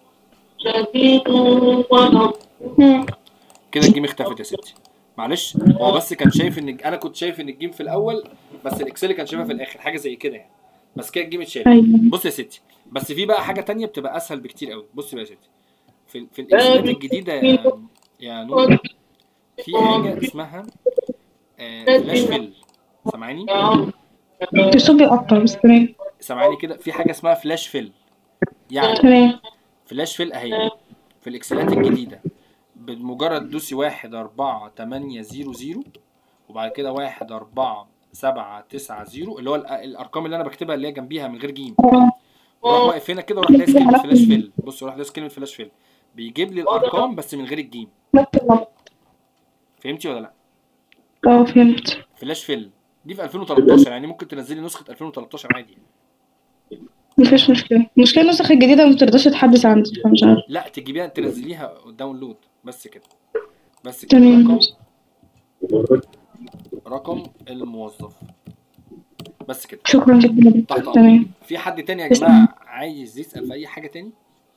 Speaker 1: كده الجيم اختفت يا ستي معلش هو بس كان شايف ان انا كنت شايف ان الجيم في الاول بس الاكسل كان شايفها في الاخر حاجه زي كده يعني بس كده الجيم اتشال
Speaker 13: أيوة.
Speaker 1: بص يا ستي بس في بقى حاجه تانية بتبقى اسهل بكتير قوي بص بقى يا ستي في في الاكسلات الجديده يا يا نور في حاجه اسمها آه فلاش فيل سامعاني
Speaker 13: الصوت بيقطع بس تمام
Speaker 1: سامعاني كده في حاجه اسمها فلاش فيل يعني
Speaker 13: تمام
Speaker 1: فلاش فيل اهي في الاكسلات الجديده بمجرد دوسي واحد أربعة تمانية زيرو زيرو وبعد كده واحد أربعة سبعة تسعة زيرو اللي هو الأ- الأرقام اللي أنا بكتبها اللي هي جنبيها من غير جيم وراح واقف هنا كده وراح دايس كلمة فلاش فيل بص وراح دايس كلمة فلاش فيل بيجيب لي الأرقام بس من غير الجيم فهمتي ولا لأ؟
Speaker 13: اه فهمت
Speaker 1: فلاش فيل دي في 2013 يعني ممكن تنزلي نسخة 2013 عادي
Speaker 13: مفيش مشكلة المشكلة النسخ الجديدة ما بترضاش تتحدث عندي فمش عارف
Speaker 1: لا تجيبيها تنزليها داونلود بس كده بس كده
Speaker 13: تمام
Speaker 1: رقم رقم الموظف بس كده
Speaker 13: شكرا جدا يا دكتور.
Speaker 1: تحت أمرك.
Speaker 13: تمام
Speaker 1: في حد تاني يا جماعة عايز يسأل في أي حاجة تاني؟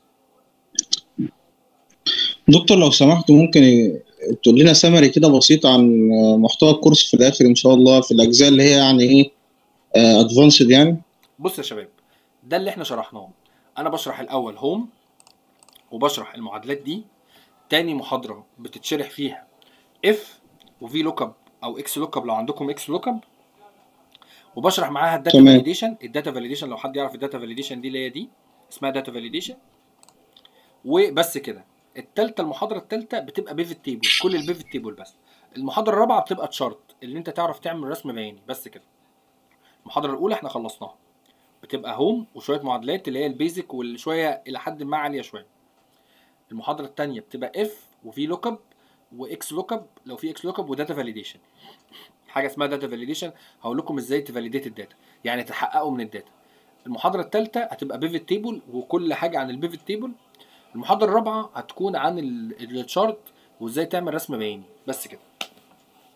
Speaker 11: دكتور لو سمحت ممكن ي- تقول لنا سمري كده بسيط عن محتوى الكورس في الاخر ان شاء الله في الاجزاء اللي هي يعني ايه ادفانسد يعني
Speaker 1: بص يا شباب ده اللي احنا شرحناه انا بشرح الاول هوم وبشرح المعادلات دي تاني محاضرة بتتشرح فيها اف وفي لوك اب او اكس لوك اب لو عندكم اكس لوك اب وبشرح معاها الداتا
Speaker 11: تمام.
Speaker 1: فاليديشن الداتا فاليديشن لو حد يعرف الداتا فاليديشن دي اللي هي دي اسمها داتا فاليديشن وبس كده التالتة المحاضرة التالتة بتبقى بيفت تيبل كل البيفت تيبل بس المحاضرة الرابعة بتبقى تشارت اللي انت تعرف تعمل رسم بياني بس كده المحاضرة الأولى احنا خلصناها بتبقى هوم وشوية معادلات اللي هي البيزك والشوية إلى حد ما عالية شوية المحاضرة التانية بتبقى اف وفي لوك اب واكس لوك اب لو في اكس لوك اب وداتا فاليديشن حاجة اسمها داتا فاليديشن هقول لكم ازاي تفاليديت الداتا يعني تحققوا من الداتا المحاضرة التالتة هتبقى بيفت تيبل وكل حاجة عن البيفت تيبل المحاضرة الرابعة هتكون عن ال- الشارت وازاي تعمل رسم بياني بس كده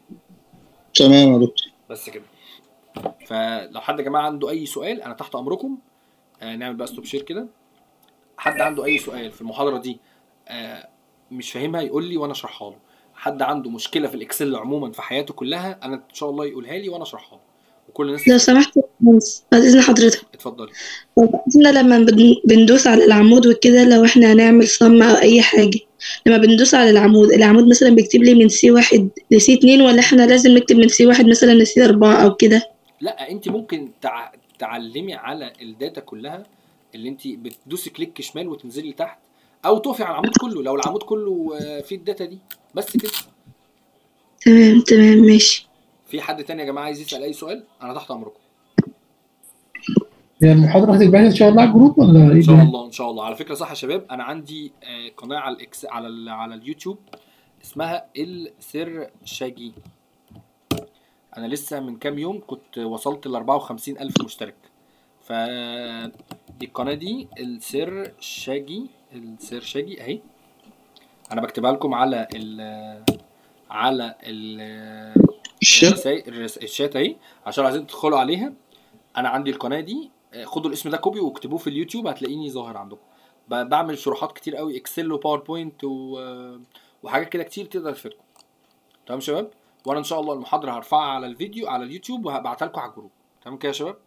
Speaker 11: تمام يا دكتور
Speaker 1: بس كده فلو حد يا جماعه عنده اي سؤال انا تحت امركم آه نعمل بقى ستوب شير كده حد عنده اي سؤال في المحاضره دي آه مش فاهمها يقول لي وانا اشرحها له حد عنده مشكله في الاكسل عموما في حياته كلها انا ان شاء الله يقولها لي وانا اشرحها له وكل الناس
Speaker 6: لو سمحت يا باشمهندس بعد إذن حضرتك
Speaker 1: اتفضلي
Speaker 6: احنا لما بن- بندوس على العمود وكده لو احنا هنعمل صم او اي حاجة لما بندوس على العمود العمود مثلا بيكتب لي من سي واحد لسي اتنين ولا احنا لازم نكتب من سي واحد مثلا لسي اربعة او كده
Speaker 1: لا انت ممكن تع... تعلمي على الداتا كلها اللي انت بتدوسي كليك شمال وتنزلي لتحت او تقفي على العمود كله لو العمود كله آه، فيه الداتا دي بس كده
Speaker 6: تمام تمام ماشي
Speaker 1: في حد تاني يا جماعه عايز يسال اي سؤال انا تحت امركم
Speaker 9: هي المحاضرة هتتبعت إن شاء الله على الجروب ولا إيه
Speaker 1: ان شاء
Speaker 9: الدنيا؟
Speaker 1: الله ان شاء الله على فكره صح يا شباب انا عندي آه، قناه على الاكس على ال... على اليوتيوب اسمها السر شاجي انا لسه من كام يوم كنت وصلت ل 54 الف مشترك ف دي القناه دي السر شاجي السر شاجي اهي انا بكتبها لكم على ال على ال
Speaker 11: الشات
Speaker 1: الرساي- الرس- الشات اهي عشان عايزين تدخلوا عليها انا عندي القناه دي آه، خدوا الاسم ده كوبي واكتبوه في اليوتيوب هتلاقيني ظاهر عندكم ب- بعمل شروحات كتير قوي اكسل وباوربوينت و... وحاجات كده كتير تقدر تفيدكم تمام يا شباب وانا ان شاء الله المحاضره هرفعها على الفيديو على اليوتيوب وهبعتها لكم على الجروب تمام كده يا شباب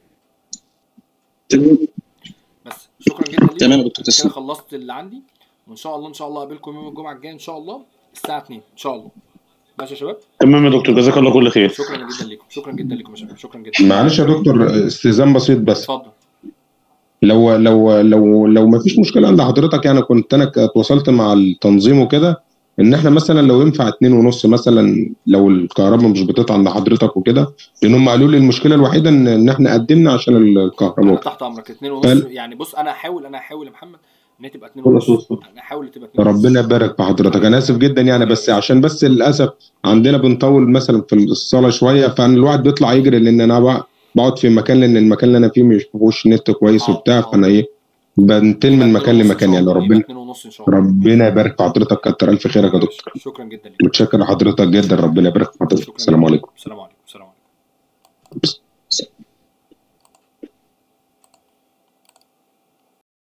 Speaker 1: بس شكرا جدا ليكم
Speaker 11: تمام يا دكتور،
Speaker 1: كده
Speaker 11: تسلم.
Speaker 1: خلصت اللي عندي وان شاء الله ان شاء الله اقابلكم يوم الجمعه الجاي ان شاء الله الساعه 2 ان شاء الله ماشي يا شباب
Speaker 3: تمام يا دكتور جزاك الله كل خير
Speaker 1: شكرا جدا ليكم شكرا جدا ليكم يا شباب شكرا جدا
Speaker 5: معلش يا دكتور استئذان بسيط بس
Speaker 1: اتفضل
Speaker 5: لو لو لو لو ما فيش مشكله عند حضرتك يعني كنت انا ك- اتواصلت مع التنظيم وكده ان احنا مثلا لو ينفع اتنين ونص مثلا لو الكهرباء مش بتقطع عند حضرتك وكده لان هم قالوا لي المشكله الوحيده ان ان احنا قدمنا عشان الكهرباء
Speaker 1: انا
Speaker 5: وكده.
Speaker 1: تحت امرك اتنين ونص
Speaker 5: فال-
Speaker 1: يعني بص انا هحاول انا هحاول يا محمد ان هي تبقى اتنين ونص انا هحاول تبقى اتنين ونص
Speaker 5: ربنا يبارك في حضرتك انا اسف جدا يعني بس عشان بس للاسف عندنا بنطول مثلا في الصاله شويه فالواحد بيطلع يجري لان انا بق- بقعد في مكان لان المكان اللي انا فيه مش فيهوش نت كويس وبتاع فانا ايه بنتقل من مكان لمكان يعني ربنا
Speaker 1: اتنين ونص ان شاء الله
Speaker 5: ربنا يبارك في حضرتك كتر الف خيرك يا دكتور
Speaker 1: شكرا جدا ليك
Speaker 5: متشكر لحضرتك جدا ربنا يبارك في حضرتك السلام عليكم
Speaker 1: السلام عليكم السلام عليكم